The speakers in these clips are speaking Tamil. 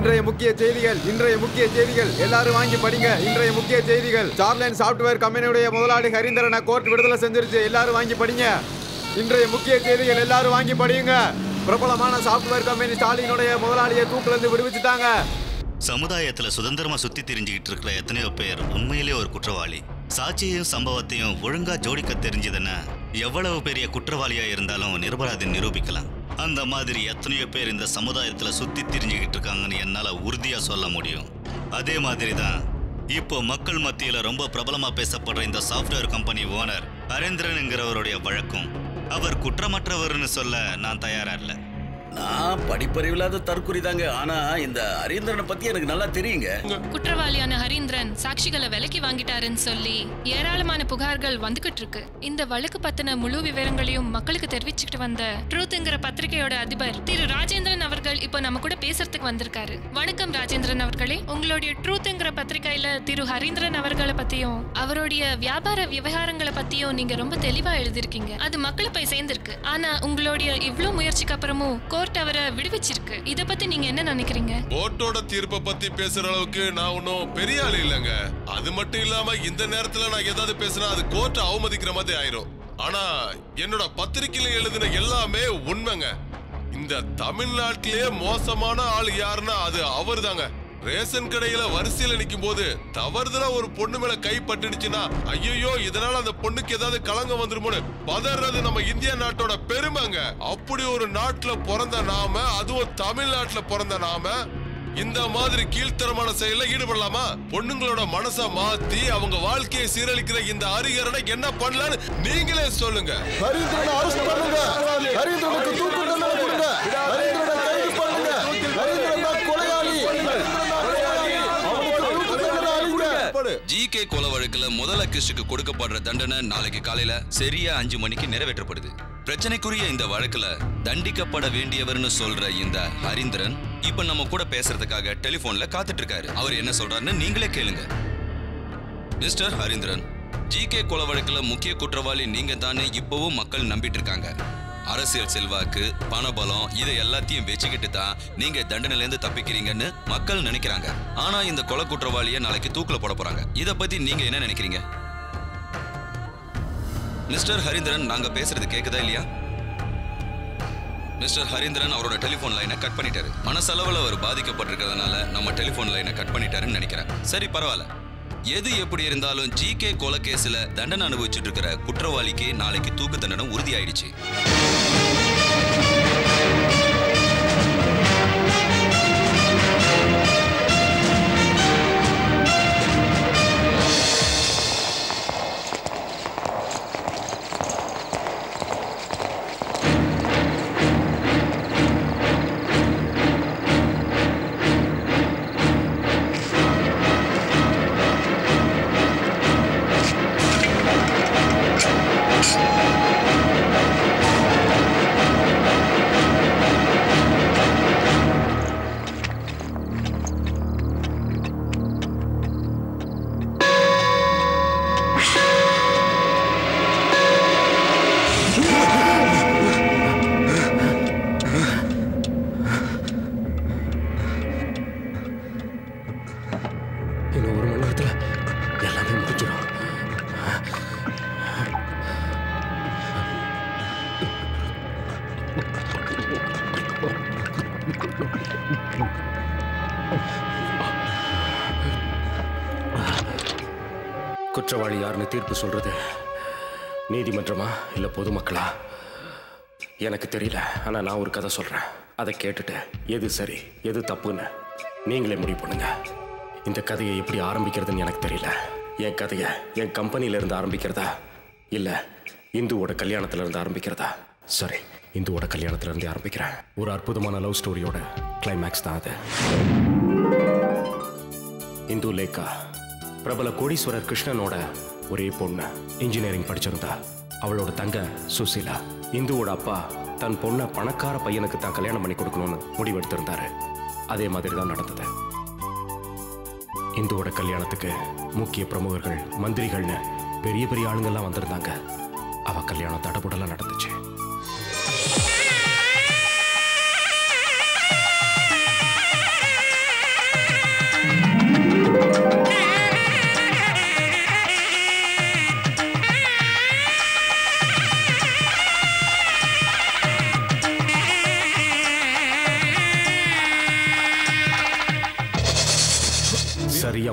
இன்றைய முக்கிய செய்திகள் இன்றைய முக்கிய செய்திகள் எல்லாரும் வாங்கி படிங்க இன்றைய முக்கிய செய்திகள் சார்லைன் சாஃப்ட்வேர் கம்பெனியுடைய முதலாளி ஹரிந்தரனை கோர்ட் விடுதலை செஞ்சிருச்சு எல்லாரும் வாங்கி படிங்க இன்றைய முக்கிய செய்திகள் எல்லாரும் வாங்கி படியுங்க பிரபலமான சாஃப்ட்வேர் கம்பெனி ஸ்டாலினுடைய முதலாளியை தூக்குல இருந்து விடுவிச்சுட்டாங்க சமுதாயத்துல சுதந்திரமா சுத்தி திரிஞ்சுக்கிட்டு இருக்கிற எத்தனையோ பேர் உண்மையிலே ஒரு குற்றவாளி சாட்சியையும் சம்பவத்தையும் ஒழுங்கா ஜோடிக்க தெரிஞ்சதுன்னா எவ்வளவு பெரிய குற்றவாளியா இருந்தாலும் நிரபராதி நிரூபிக்கலாம் அந்த மாதிரி எத்தனையோ பேர் இந்த சமுதாயத்துல சுத்தி திரிஞ்சுக்கிட்டு இருக்காங்கன்னு என்னால உறுதியா சொல்ல முடியும் அதே மாதிரி தான் இப்போ மக்கள் மத்தியில ரொம்ப பிரபலமா பேசப்படுற இந்த சாஃப்ட்வேர் கம்பெனி ஓனர் ஹரேந்திரனுங்கிறவருடைய வழக்கம் அவர் குற்றமற்றவர்னு சொல்ல நான் தயாரா இல்லை நான் படிப்பறிவில்லாத தற்குறி தாங்க ஆனா இந்த ஹரீந்திரனை பத்தி எனக்கு நல்லா தெரியுங்க குற்றவாளியான ஹரீந்திரன் சாட்சிகளை விலைக்கு வாங்கிட்டாருன்னு சொல்லி ஏராளமான புகார்கள் வந்துகிட்டு இருக்கு இந்த வழக்கு பத்தின முழு விவரங்களையும் மக்களுக்கு தெரிவிச்சுக்கிட்டு வந்த ட்ரூத்ங்கிற பத்திரிகையோட அதிபர் திரு ராஜேந்திரன் அவர்கள் இப்போ நம்ம கூட பேசுறதுக்கு வந்திருக்காரு வணக்கம் ராஜேந்திரன் அவர்களே உங்களுடைய ட்ரூத்ங்கிற பத்திரிகையில திரு ஹரீந்திரன் அவர்களை பத்தியும் அவருடைய வியாபார விவகாரங்களை பத்தியும் நீங்க ரொம்ப தெளிவா எழுதிருக்கீங்க அது மக்களை போய் சேர்ந்திருக்கு ஆனா உங்களுடைய இவ்ளோ முயற்சிக்கு அப்புறமும் கோர்ட் அவரை விடுவிச்சிருக்கு இத பத்தி நீங்க என்ன நினைக்கிறீங்க கோர்ட்டோட தீர்ப்பை பத்தி பேசுற அளவுக்கு நான் ஒன்றும் பெரிய ஆள் இல்லைங்க அது மட்டும் இல்லாம இந்த நேரத்துல நான் ஏதாவது பேசினா அது கோர்ட்டை அவமதிக்கிற மாதிரி ஆயிரும் ஆனா என்னோட பத்திரிக்கையில எழுதின எல்லாமே உண்மைங்க இந்த தமிழ்நாட்டிலேயே மோசமான ஆள் யாருன்னா அது அவர்தாங்க ரேஷன் கடையில வரிசையில நிக்கும் போது தவறுதலா ஒரு பொண்ணு மேல கை பட்டுடுச்சுன்னா ஐயோ இதனால அந்த பொண்ணுக்கு ஏதாவது களங்கம் வந்துருமோன்னு பதறது நம்ம இந்திய நாட்டோட பெருமைங்க அப்படி ஒரு நாட்டுல பிறந்த நாம அதுவும் தமிழ்நாட்டுல பிறந்த நாம இந்த மாதிரி கீழ்த்தரமான செயல்ல ஈடுபடலாமா பொண்ணுங்களோட மனச மாத்தி அவங்க வாழ்க்கையை சீரழிக்கிற இந்த அறிகரனை என்ன பண்ணலான்னு நீங்களே சொல்லுங்க ஹரீந்திரனை அரெஸ்ட் பண்ணுங்க ஹரீந்திரனுக்கு தூக்கு தண்டனை கொடுங்க ஹரீந்திரனை கைது பண்ணுங்க ஹரீந்திரன் தான் கொலையாளி ஹரீந்திரன் தான் கொலையாளி அவனுக்கு தூக்கு தண்டனை அளிங்க ஜிகே கொலை வழக்குல முதல் அக்கிஸ்டுக்கு கொடுக்கப்படுற தண்டனை நாளைக்கு காலையில சரியா அஞ்சு மணிக்கு நிறைவேற்றப்படுது பிரச்சனைக்குரிய இந்த வழக்குல தண்டிக்கப்பட வேண்டியவர்னு சொல்ற இந்த ஹரீந்திரன் இப்ப நம்ம கூட பேசுறதுக்காக டெலிபோன்ல காத்துட்டு இருக்காரு அவர் என்ன சொல்றாருன்னு நீங்களே கேளுங்க மிஸ்டர் ஹரீந்திரன் ஜிகே கொலை வழக்குல முக்கிய குற்றவாளி நீங்க தானே இப்பவும் மக்கள் நம்பிட்டு இருக்காங்க அரசியல் செல்வாக்கு பணபலம் இதை எல்லாத்தையும் வச்சுக்கிட்டு தான் நீங்க தண்டனையிலேருந்து தப்பிக்கிறீங்கன்னு மக்கள் நினைக்கிறாங்க ஆனா இந்த கொலை குற்றவாளியை நாளைக்கு தூக்குல போட போறாங்க இத பத்தி நீங்க என்ன நினைக்கிறீங்க மிஸ்டர் ஹரீந்திரன் நாங்க பேசுறது கேக்குதா இல்லையா மிஸ்டர் ஹரீந்திரன் அவரோட டெலிபோன் லைனை கட் பண்ணிட்டாரு மனசளவுல அவர் பாதிக்கப்பட்டிருக்கிறதுனால நம்ம டெலிபோன் லைனை கட் பண்ணிட்டாருன்னு நினைக்கிறேன் சரி பரவாயில்ல எது எப்படி இருந்தாலும் ஜிகே கொலை கேஸ்ல தண்டனை அனுபவிச்சுட்டு இருக்கிற குற்றவாளிக்கு நாளைக்கு தூக்கு தண்டனை உறுதியாயிடுச்சு இன்னும் ஒரு மணி நேரத்துல எல்லாமே முடிஞ்சிடும் குற்றவாளி யாருன்னு தீர்ப்பு சொல்றது நீதிமன்றமா இல்ல பொதுமக்களா எனக்கு தெரியல ஆனா நான் ஒரு கதை சொல்றேன் அதை கேட்டுட்டு எது சரி எது தப்புன்னு நீங்களே முடிவு பண்ணுங்க இந்த கதையை எப்படி ஆரம்பிக்கிறதுன்னு எனக்கு தெரியல என் கதையை என் கம்பெனில இருந்து ஆரம்பிக்கிறதா இல்ல இந்துவோட கல்யாணத்துல இருந்து ஆரம்பிக்கிறதா சரி இந்துவோட கல்யாணத்துல இருந்து ஆரம்பிக்கிறேன் ஒரு அற்புதமான லவ் ஸ்டோரியோட கிளைமேக்ஸ் தான் அது இந்து லேக்கா பிரபல கோடீஸ்வரர் கிருஷ்ணனோட ஒரே பொண்ணு இன்ஜினியரிங் படிச்சிருந்தா அவளோட தங்க சுசீலா இந்துவோட அப்பா தன் பொண்ணை பணக்கார பையனுக்கு தான் கல்யாணம் பண்ணி கொடுக்கணும்னு முடிவெடுத்திருந்தாரு அதே மாதிரி தான் நடந்தது இந்துவோட கல்யாணத்துக்கு முக்கிய பிரமுகர்கள் மந்திரிகள்னு பெரிய பெரிய ஆளுங்கெல்லாம் வந்திருந்தாங்க அவ கல்யாணம் தடபுடலாம் நடந்துச்சு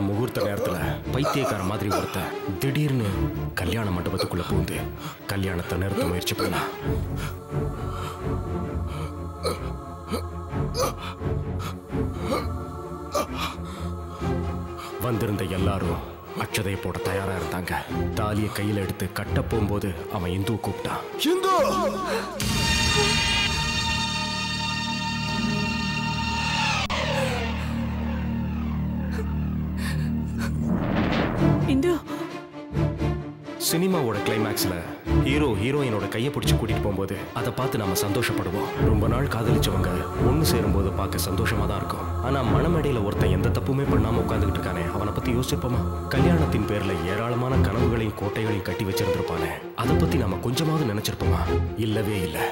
முகூர்த்த நேரத்துல பைத்தியக்கார மாதிரி ஒருத்தன் திடீர்னு கல்யாண மண்டபத்துக்குள்ள பூந்து கல்யாணத்தை நிறுத்த முயற்சி பண்ணா வந்திருந்த எல்லாரும் அட்சதையை போட தயாரா இருந்தாங்க தாலியை கையில எடுத்து கட்ட போகும்போது அவன் இந்து கூப்பிட்டான் ஹிந்து இந்து சினிமாவோட கிளைமேக்ஸ்ல ஹீரோ ஹீரோயினோட கையை பிடிச்சு கூட்டிட்டு போகும்போது அதை பார்த்து நாம சந்தோஷப்படுவோம் ரொம்ப நாள் காதலிச்சவங்க ஒன்று சேரும்போது பார்க்க சந்தோஷமா தான் இருக்கும் ஆனா மனமேடையில ஒருத்தன் எந்த தப்புமே பண்ணாம உட்காந்துக்கிட்டு இருக்கானே அவனை பத்தி யோசிச்சிருப்போமா கல்யாணத்தின் பேர்ல ஏராளமான கனவுகளையும் கோட்டைகளையும் கட்டி வச்சிருந்திருப்பானே அதை பத்தி நாம கொஞ்சமாவது நினைச்சிருப்போமா இல்லவே இல்லை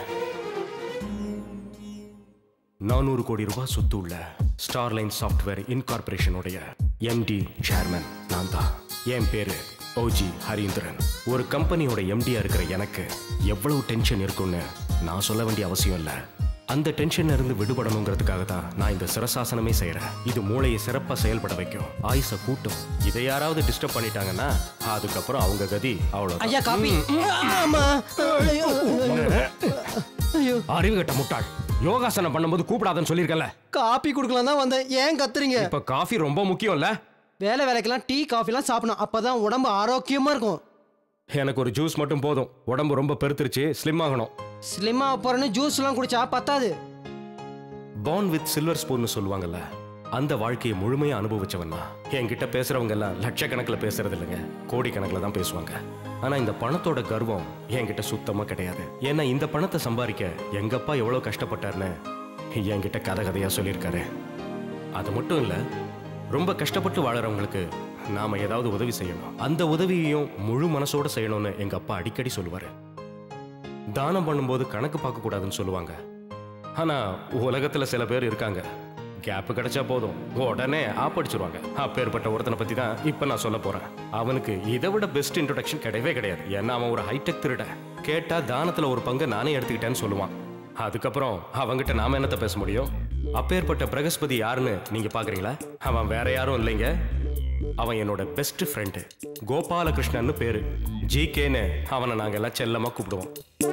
நானூறு கோடி ரூபாய் சொத்து உள்ள ஸ்டார்லைன் சாஃப்ட்வேர் இன்கார்பரேஷனுடைய எம்டி சேர்மன் நான் தான் என் பேரு ஓஜி ஹரீந்திரன் ஒரு கம்பெனியோட எம்டியா இருக்கிற எனக்கு எவ்வளவு டென்ஷன் இருக்கும்னு நான் சொல்ல வேண்டிய அவசியம் இல்லை அந்த டென்ஷன்ல இருந்து விடுபடணுங்கிறதுக்காக தான் நான் இந்த சிரசாசனமே செய்யறேன் இது மூளையை சிறப்பா செயல்பட வைக்கும் ஆயுச கூட்டும் இதை யாராவது டிஸ்டர்ப் பண்ணிட்டாங்கன்னா அதுக்கப்புறம் அவங்க கதி அவ்வளவு ஐயா காப்பி ஆமா ஐயோ. ஐயோ அறிவு கட்ட முட்டாள் யோகாசனம் பண்ணும்போது கூப்பிடாதன்னு சொல்லியிருக்கல காப்பி குடுக்கலாம் தான் வந்தேன் ஏன் கத்துறீங்க இப்ப காஃபி ரொம்ப முக்கியம் இல்ல வேலை வேலைக்கெல்லாம் டீ காஃபிலாம் சாப்பிடணும் அப்பதான் உடம்பு ஆரோக்கியமா இருக்கும் எனக்கு ஒரு ஜூஸ் மட்டும் போதும் உடம்பு ரொம்ப பெருத்துருச்சு ஸ்லிம் ஆகணும் ஸ்லிம்மா போறேன்னு ஜூஸ்லாம் குடிச்சா பத்தாது பார்ன் வித் சில்வர் ஸ்பூன்னு சொல்லுவாங்கல்ல அந்த வாழ்க்கையை முழுமையா அனுபவிச்சவன் தான் என்கிட்ட பேசுறவங்க எல்லாம் லட்சக்கணக்கில் பேசுறது இல்லைங்க கோடிக்கணக்கில் தான் பேசுவாங்க ஆனா இந்த பணத்தோட கர்வம் என்கிட்ட சுத்தமா கிடையாது ஏன்னா இந்த பணத்தை சம்பாதிக்க எங்க அப்பா எவ்வளவு கஷ்டப்பட்டாருன்னு என்கிட்ட கதை கதையா சொல்லியிருக்காரு அது மட்டும் இல்ல ரொம்ப கஷ்டப்பட்டு வாழறவங்களுக்கு நாம ஏதாவது உதவி செய்யணும் அந்த உதவியையும் முழு மனசோட செய்யணும்னு எங்க அப்பா அடிக்கடி சொல்லுவாரு தானம் பண்ணும்போது கணக்கு பார்க்க கூடாதுன்னு சொல்லுவாங்க ஆனா உலகத்துல சில பேர் இருக்காங்க கேப் கிடைச்சா போதும் உடனே ஆப்படிச்சிருவாங்க அப்பேற்பட்ட ஒருத்தனை பத்தி தான் இப்ப நான் சொல்ல போறேன் அவனுக்கு இதை விட பெஸ்ட் இன்ட்ரோடக்ஷன் கிடையவே கிடையாது ஏன்னா அவன் ஒரு ஹைடெக் திருட கேட்டா தானத்துல ஒரு பங்கு நானே எடுத்துக்கிட்டேன்னு சொல்லுவான் அதுக்கப்புறம் அவங்கிட்ட நாம என்னத்த பேச முடியும் அப்பேற்பட்ட பிரகஸ்பதி யாருன்னு நீங்க பாக்குறீங்களா அவன் வேற யாரும் இல்லைங்க அவன் என்னோட பெஸ்ட் ஃப்ரெண்டு கோபாலகிருஷ்ணன்னு பேரு ஜி கேன்னு அவனை நாங்க எல்லாம் செல்லமா கூப்பிடுவோம்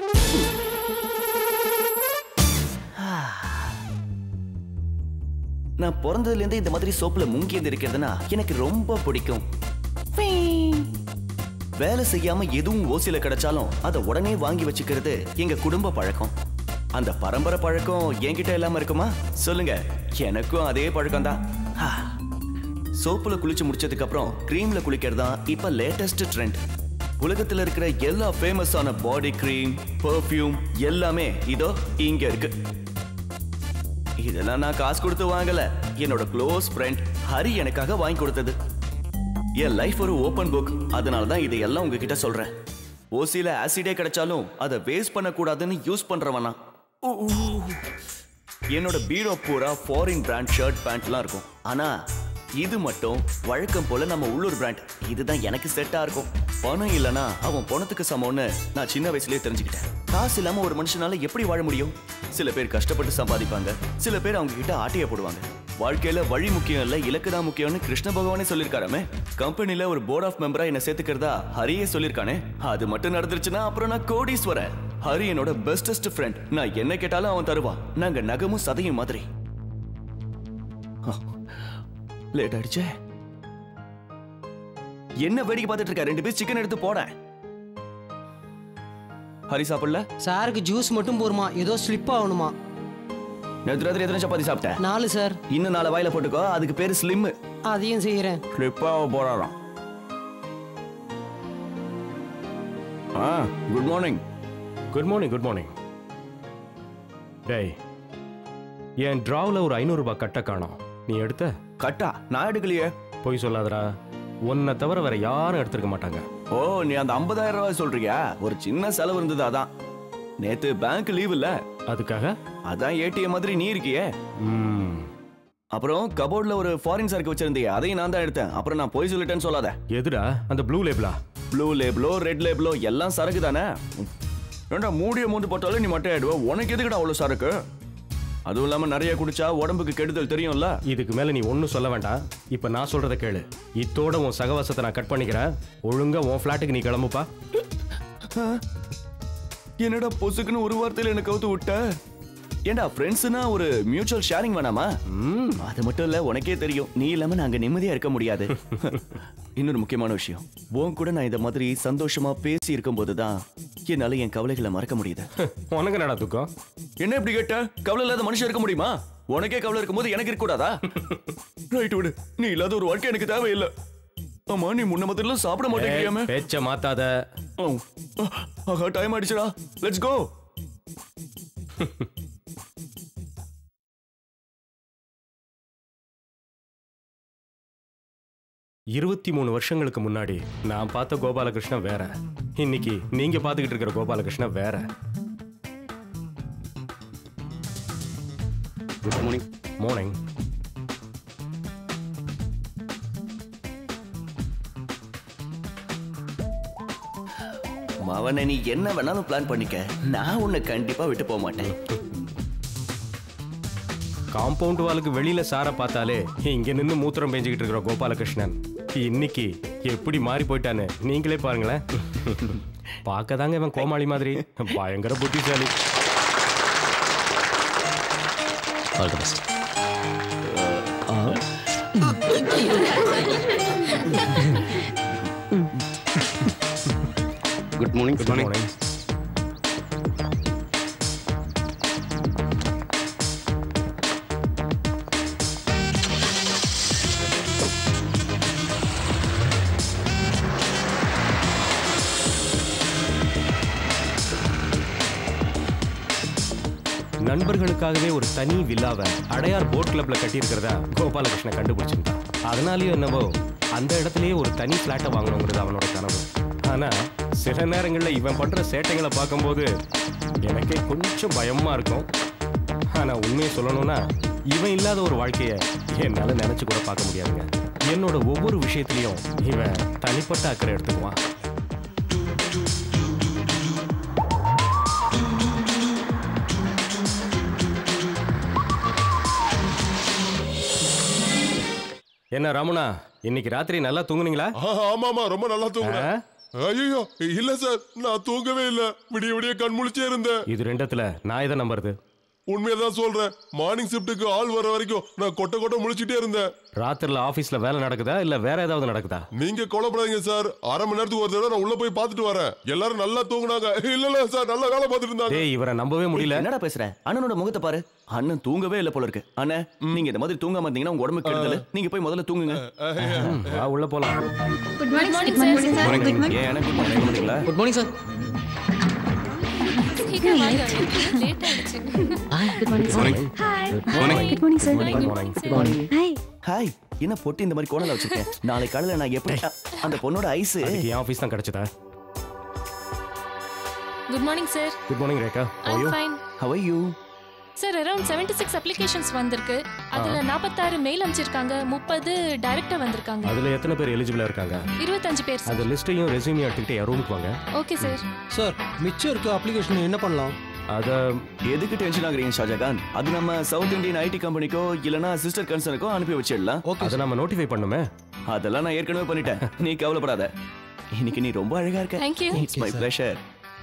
நான் பிறந்ததுலேருந்து இந்த மாதிரி சோப்புல முங்கி இருக்கிறதுனா எனக்கு ரொம்ப பிடிக்கும் வேலை செய்யாம எதுவும் ஓசில கிடைச்சாலும் அதை உடனே வாங்கி வச்சுக்கிறது எங்க குடும்ப பழக்கம் அந்த பரம்பரை பழக்கம் என்கிட்ட இல்லாம இருக்குமா சொல்லுங்க எனக்கும் அதே பழக்கம் தான் சோப்புல குளிச்சு முடிச்சதுக்கு அப்புறம் கிரீம்ல குளிக்கிறது தான் இப்ப லேட்டஸ்ட் ட்ரெண்ட் உலகத்துல இருக்கிற எல்லா ஃபேமஸான பாடி கிரீம் பெர்ஃப்யூம் எல்லாமே இதோ இங்க இருக்கு இதெல்லாம் நான் காசு கொடுத்து வாங்கல என்னோட க்ளோஸ் ஃப்ரெண்ட் ஹரி எனக்காக வாங்கி கொடுத்தது என் லைஃப் ஒரு ஓப்பன் புக் அதனால தான் இதையெல்லாம் உங்ககிட்ட சொல்றேன் ஓசியில ஆசிடே கிடைச்சாலும் அதை வேஸ்ட் பண்ணக்கூடாதுன்னு யூஸ் பண்றவனா ஊ, ஊ. என்னோட பீரோ பூரா ஃபாரின் பிராண்ட் ஷர்ட் பேண்ட்லாம் இருக்கும் ஆனா இது மட்டும் வழக்கம் போல நம்ம உள்ளூர் பிராண்ட் இதுதான் எனக்கு செட்டா இருக்கும் பணம் இல்லனா அவன் பணத்துக்கு சமம்னு நான் சின்ன வயசுலயே தெரிஞ்சுக்கிட்டேன் காசு இல்லாம ஒரு மனுஷனால எப்படி வாழ முடியும் சில பேர் கஷ்டப்பட்டு சம்பாதிப்பாங்க சில பேர் அவங்க கிட்ட ஆட்டைய போடுவாங்க வாழ்க்கையில வழி முக்கியம் இல்ல இலக்கு தான் முக்கியம்னு கிருஷ்ண பகவானே சொல்லிருக்காராமே கம்பெனில ஒரு போர்ட் ஆஃப் மெம்பரா என்ன சேர்த்துக்கிறதா ஹரியே சொல்லிருக்கானே அது மட்டும் நடந்துருச்சுன்னா அப்புறம் நான் கோடீஸ்வரன் ஹரி என்னோட பெஸ்டஸ்ட் ஃப்ரெண்ட் நான் என்ன கேட்டாலும் அவன் தருவான் நாங்க நகமும் சதையும் மாதிரி லேட் ஆயிடுச்சே என்ன வேடிக்கை பார்த்துட்டு இருக்க ரெண்டு பேர் சிக்கன் எடுத்து போட ஹரி சாப்பிடல சாருக்கு ஜூஸ் மட்டும் போருமா ஏதோ ஸ்லிப் ஆகணுமா நேற்று ராத்திரி எத்தனை சப்பாத்தி சாப்பிட்டேன் நாலு சார் இன்னும் நாலு வாயில போட்டுக்கோ அதுக்கு பேரு ஸ்லிம் அதையும் செய்யறேன் ஸ்லிப்பாக போறாராம் ஆ good morning good morning good morning டேய் என் டிராவில் ஒரு ஐநூறுரூபா கட்ட காணோம் நீ எடுத்த கட்டா நான் எடுக்கலையே போய் சொல்லாதடா உன்னை தவிர வேற யாரும் எடுத்திருக்க மாட்டாங்க ஓ நீ அந்த 50000 ரூபாய் சொல்றியா ஒரு சின்ன செலவு இருந்தது அதான் நேத்து பேங்க் லீவ் இல்ல அதுக்காக அதான் ஏடிஎம் மாதிரி நீ இருக்கியே ம், அப்புறம் கபோர்ட்ல ஒரு ஃபாரின் சரக்கு வச்சிருந்தியே அதையும் நான் தான் எடுத்தேன் அப்புறம் நான் போய் சொல்லிட்டேன்னு சொல்லாத எதுடா அந்த ப்ளூ லேபிளா ப்ளூ லேபிளோ ரெட் லேபிளோ எல்லாம் சரக்கு தானே ஏண்டா மூடிய மூந்து போட்டாலும் நீ மட்டும் ஆயிடுவ உனக்கு எதுக்குடா அவ்வளோ சரக்கு அதுவும் இல்லாம நிறைய குடிச்சா உடம்புக்கு கெடுதல் தெரியும்ல இதுக்கு மேல நீ ஒன்றும் சொல்ல வேண்டாம் இப்போ நான் சொல்றத கேளு இத்தோட உன் சகவாசத்தை நான் கட் பண்ணிக்கிறேன் ஒழுங்கா உன் ஃப்ளாட்டுக்கு நீ கிளம்புப்பா என்னடா பொசுக்குன்னு ஒரு வார்த்தையில என்ன கவுத்து விட்ட ஏண்டா ஃப்ரெண்ட்ஸ்னா ஒரு மியூச்சுவல் ஷேரிங் வேணாமா அது மட்டும் இல்ல உனக்கே தெரியும் நீ இல்லாம நாங்க நிம்மதியா இருக்க முடியாது இன்னொரு முக்கியமான விஷயம் உன் கூட நான் இந்த மாதிரி சந்தோஷமா பேசி இருக்கும்போது தான் என்னால என் கவலைகளை மறக்க முடியுது உனக்கு என்னடா துக்கம் என்ன இப்படி கேட்ட கவலை இல்லாத மனுஷன் இருக்க முடியுமா உனக்கே கவலை இருக்கும்போது எனக்கு இருக்க கூடாதா ரைட் விடு நீ இல்லாத ஒரு வாழ்க்கை எனக்கு தேவையில்லை ஆமா நீ முன்ன மாதிரிலாம் சாப்பிட மாட்டேங்கிறியாம ஏய், பேச்ச மாத்தாத ஆஹா டைம் ஆயிடுச்சுடா லெட்ஸ் கோ இருபத்தி மூணு வருஷங்களுக்கு முன்னாடி நான் பார்த்த கோபாலகிருஷ்ணன் வேற இன்னைக்கு நீங்க பார்த்துக்கிட்டு இருக்கிற கோபாலகிருஷ்ணன் வேற குட் மார்னிங் மார்னிங் மவனை நீ என்ன வேணாலும் பிளான் பண்ணிக்க நான் உன்னை கண்டிப்பா விட்டு போக மாட்டேன் காம்பவுண்ட் வாலுக்கு வெளியில சார பார்த்தாலே இங்க நின்னு மூத்திரம் பேஞ்சுக்கிட்டு இருக்கிற கோபாலகிருஷ்ணன் இன்னைக்கு எப்படி மாறி போயிட்டான்னு நீங்களே பாருங்களேன் பார்க்க தாங்க இவன் கோமாளி மாதிரி பயங்கர புத்திசாலி all the best good morning good morning நண்பர்களுக்காகவே ஒரு தனி வில்லாவை அடையார் போட் கிளப்ல கட்டியிருக்கிறதா கோபாலகிருஷ்ணன் கண்டுபிடிச்சிருந்தான் அதனாலயும் என்னவோ அந்த இடத்துலயே ஒரு தனி ஃபிளாட்டை வாங்கணுங்கிறது அவனோட கனவு ஆனா சில நேரங்கள்ல இவன் பண்ற சேட்டைகளை பார்க்கும்போது எனக்கே கொஞ்சம் பயமா இருக்கும் ஆனா உண்மையை சொல்லணும்னா இவன் இல்லாத ஒரு வாழ்க்கைய என்னால நினைச்சு கூட பார்க்க முடியாதுங்க என்னோட ஒவ்வொரு விஷயத்திலையும் இவன் தனிப்பட்ட அக்கறை எடுத்துக்குவான் என்ன ராமுனா இன்னைக்கு ராத்திரி நல்லா தூங்குனீங்களா ஆமாமா ரொம்ப நல்லா தூங்குறேன் ஐயோ இல்ல சார் நான் தூங்கவே இல்ல விடிய விடிய கண் முழிச்சே இருந்தேன் இது ரெண்டத்துல நான் எதை நம்புறது உண்மையதான் சொல்றேன் மார்னிங் ஷிஃப்ட்டுக்கு ஆள் வர வரைக்கும் நான் கொட்ட கொட்ட முழிச்சிட்டே இருந்தேன் ராத்திரில ஆபீஸ்ல வேலை நடக்குதா இல்ல வேற ஏதாவது நடக்குதா நீங்க கொலைப்படாதீங்க சார் அரை மணி நேரத்துக்கு ஒரு தடவை நான் உள்ள போய் பார்த்துட்டு வரேன் எல்லாரும் நல்லா தூங்குனாங்க இல்ல இல்ல சார் நல்லா வேலை பார்த்துட்டு இருந்தாங்க டேய் இவரை நம்பவே முடியல என்னடா பேசுற அண்ணனோட முகத்தை பாரு அண்ணன் தூங்கவே இல்ல போல இருக்கு அண்ணன் நீங்க இந்த மாதிரி தூங்காம இருந்தீங்கன்னா உங்க உடம்புக்கு கெடுதல் நீங்க போய் முதல்ல தூங்குங்க ம், வா உள்ள போலாம் good morning good morning sir good morning ஏன் எனக்கு குட் மார்னிங் பண்ணீங்களா குட் மார்னிங் சார் சீக்கிரம் வாங்க லேட் ஆயிடுச்சு good morning sir hi good morning sir Good morning. Hi hi என்ன பொட்டி இந்த மாதிரி கோணல வச்சிருக்கேன் நாளை காலையில நான் எப்படி அந்த பொண்ணோட ஐஸ் அதுக்கு என் ஆபீஸ் தான் கிடைச்சதா good morning sir good morning Rekha I ஓயோ fine how are you sir around seventy six applications வந்திருக்கு அதுல நாற்பத்தாறு மெயில் அனுப்பிச்சிருக்காங்க முப்பது டைரக்டா வந்திருக்காங்க அதுல எத்தனை பேர் எலிஜிபிளா இருக்காங்க இருபத்தஞ்சு பேர் சார் அந்த லிஸ்ட்டையும் ரெஸ்யூமையும் எடுத்துக்கிட்டு என் ரூமுக்கு வாங்க ஓகே சார் சார் மிச்சம் இருக்க அப்ளிகேஷன் என்ன பண்ணலாம் அத எதுக்கு டென்ஷன் ஆகுறீங்க ஷாஜகான் அது நம்ம சவுத் இந்தியன் ஐடி கம்பெனிக்கோ இல்லனா சிஸ்டர் கன்சர்னுக்கோ அனுப்பி வச்சிடலாம் அதை நம்ம நோட்டிஃபை பண்ணுமே அதெல்லாம் நான் ஏற்கனவே பண்ணிட்டேன் நீ கவலைப்படாத இன்னைக்கு நீ ரொம்ப அழகா இருக்க Thank you. It's my pleasure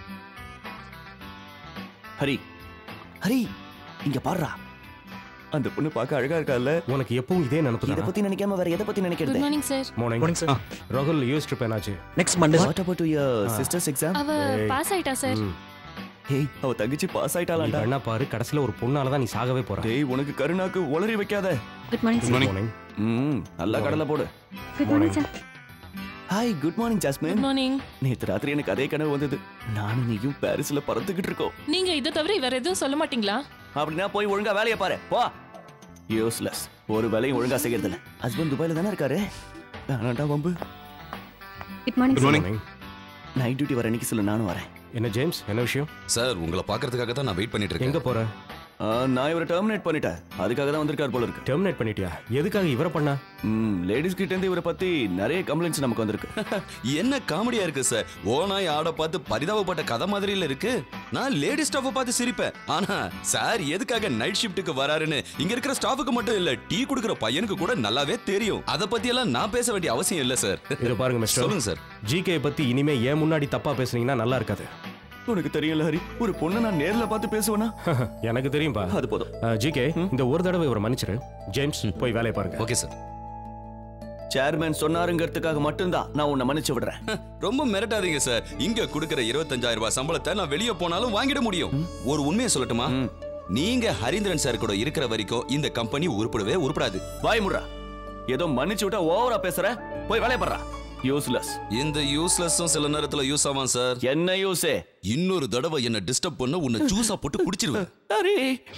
Hari Hari இங்க பாருடா அந்த பொண்ணு பார்க்க அழகா இருக்கால்ல உனக்கு எப்பவும் இதே நினைப்பு இத பத்தி நினைக்காம வேற எதை பத்தி குட் நினைக்கிறது மார்னிங் சார் மார்னிங் சார் ராகுல் யூஸ் ட்ரிப் என்னாச்சு next Monday what about your sister's exam அவ பாஸ் ஆயிட்டா சார் ஹேய் அவ தங்கச்சி பாஸ் நீ ஆயிட்டாளாடா வேணா பாரு கடைசியில ஒரு பொண்ணால தான் நீ சாகவே போற டேய் உனக்கு கருணாக்கு உளறி வைக்காத குட் மார்னிங் சார் மார்னிங் ம் நல்லா கடலை போடு good morning sir hi good morning Jasmine good morning நேத்து ராத்திரி எனக்கு அதே கனவு வந்தது நானும் நீயும் பாரிஸ்ல பறந்துகிட்டு இருக்கோம் நீங்க இதை தவிர வேற எதுவும் சொல்ல மாட்டீங்களா அப்படின்னா போய் ஒழுங்கா வேலையை பாரு போ யூஸ்லெஸ் ஒரு வேலையும் ஒழுங்கா செய்யறது இல்ல ஹஸ்பண்ட் துபாயில தானே இருக்காரு வேணாண்டா வம்பு good morning good sir morning night duty வர அன்னைக்கு சொல்லு நானும் வரேன் என்ன ஜேம்ஸ் என்ன விஷயம் சார் உங்களை பார்க்கறதுக்காக தான் நான் வெயிட் பண்ணிட்டு எங்க இருக்கேன் போற ஆ, நான் இவரை டெர்மினேட் பண்ணிட்டேன் அதுக்காக தான் வந்திருக்கார் போல இருக்கு டெர்மினேட் பண்ணிட்டியா எதுக்காக இவரை பண்ணா ம் லேடிஸ் கிட்ட இருந்து இவரை பத்தி நிறைய கம்ப்ளைண்ட்ஸ் நமக்கு வந்திருக்கு என்ன காமெடியா இருக்கு சார் ஓனாய் ஆட பார்த்து பரிதாபப்பட்ட கதை மாதிரில இருக்கு நான் லேடி ஸ்டாஃபை பார்த்து சிரிப்பேன் ஆனா சார் எதுக்காக நைட் ஷிஃப்ட்டுக்கு வராருன்னு இங்க இருக்கிற ஸ்டாஃபுக்கு மட்டும் இல்ல டீ குடுக்கிற பையனுக்கு கூட நல்லாவே தெரியும் அத பத்தி எல்லாம் நான் பேச வேண்டிய அவசியம் இல்ல சார் இது பாருங்க மிஸ்டர் சொல்லுங்க சார் ஜிகே பத்தி இனிமே ஏன் முன்னாடி தப்பா பேசுனீங்கன்னா நல்லா இருக்காது உனக்கு தெரியல ஹரி ஒரு பொண்ணை நான் நேர்ல பார்த்து பேசுவேனா எனக்கு தெரியும்பா அது போதும் ஜிகே இந்த ஒரு தடவை இவரை மன்னிச்சிரு ஜேம்ஸ் போய் வேலையை பாருங்க ஓகே சார் சேர்மேன் சொன்னாருங்கிறதுக்காக மட்டும்தான் நான் உன்னை மன்னிச்சு விடுறேன் ரொம்ப மிரட்டாதீங்க சார் இங்க கொடுக்கிற இருபத்தஞ்சாயிரம் ரூபாய் சம்பளத்தை நான் வெளியே போனாலும் வாங்கிட முடியும் ஒரு உண்மையை சொல்லட்டுமா நீங்க ஹரீந்திரன் சார் கூட இருக்கிற வரைக்கும் இந்த கம்பெனி உருப்படவே உருப்படாது வாய் முடுறா ஏதோ மன்னிச்சு விட்டா ஓவரா பேசுற போய் வேலைய பண்றா யூஸ்லெஸ் இந்த யூஸ்லெஸ்ஸும் சில நேரத்துல யூஸ் ஆவான் சார் என்ன யூஸே இன்னொரு தடவை என்ன டிஸ்டர்ப் பண்ண உன்னை ஜூஸா போட்டு குடிச்சிருவேன் Hari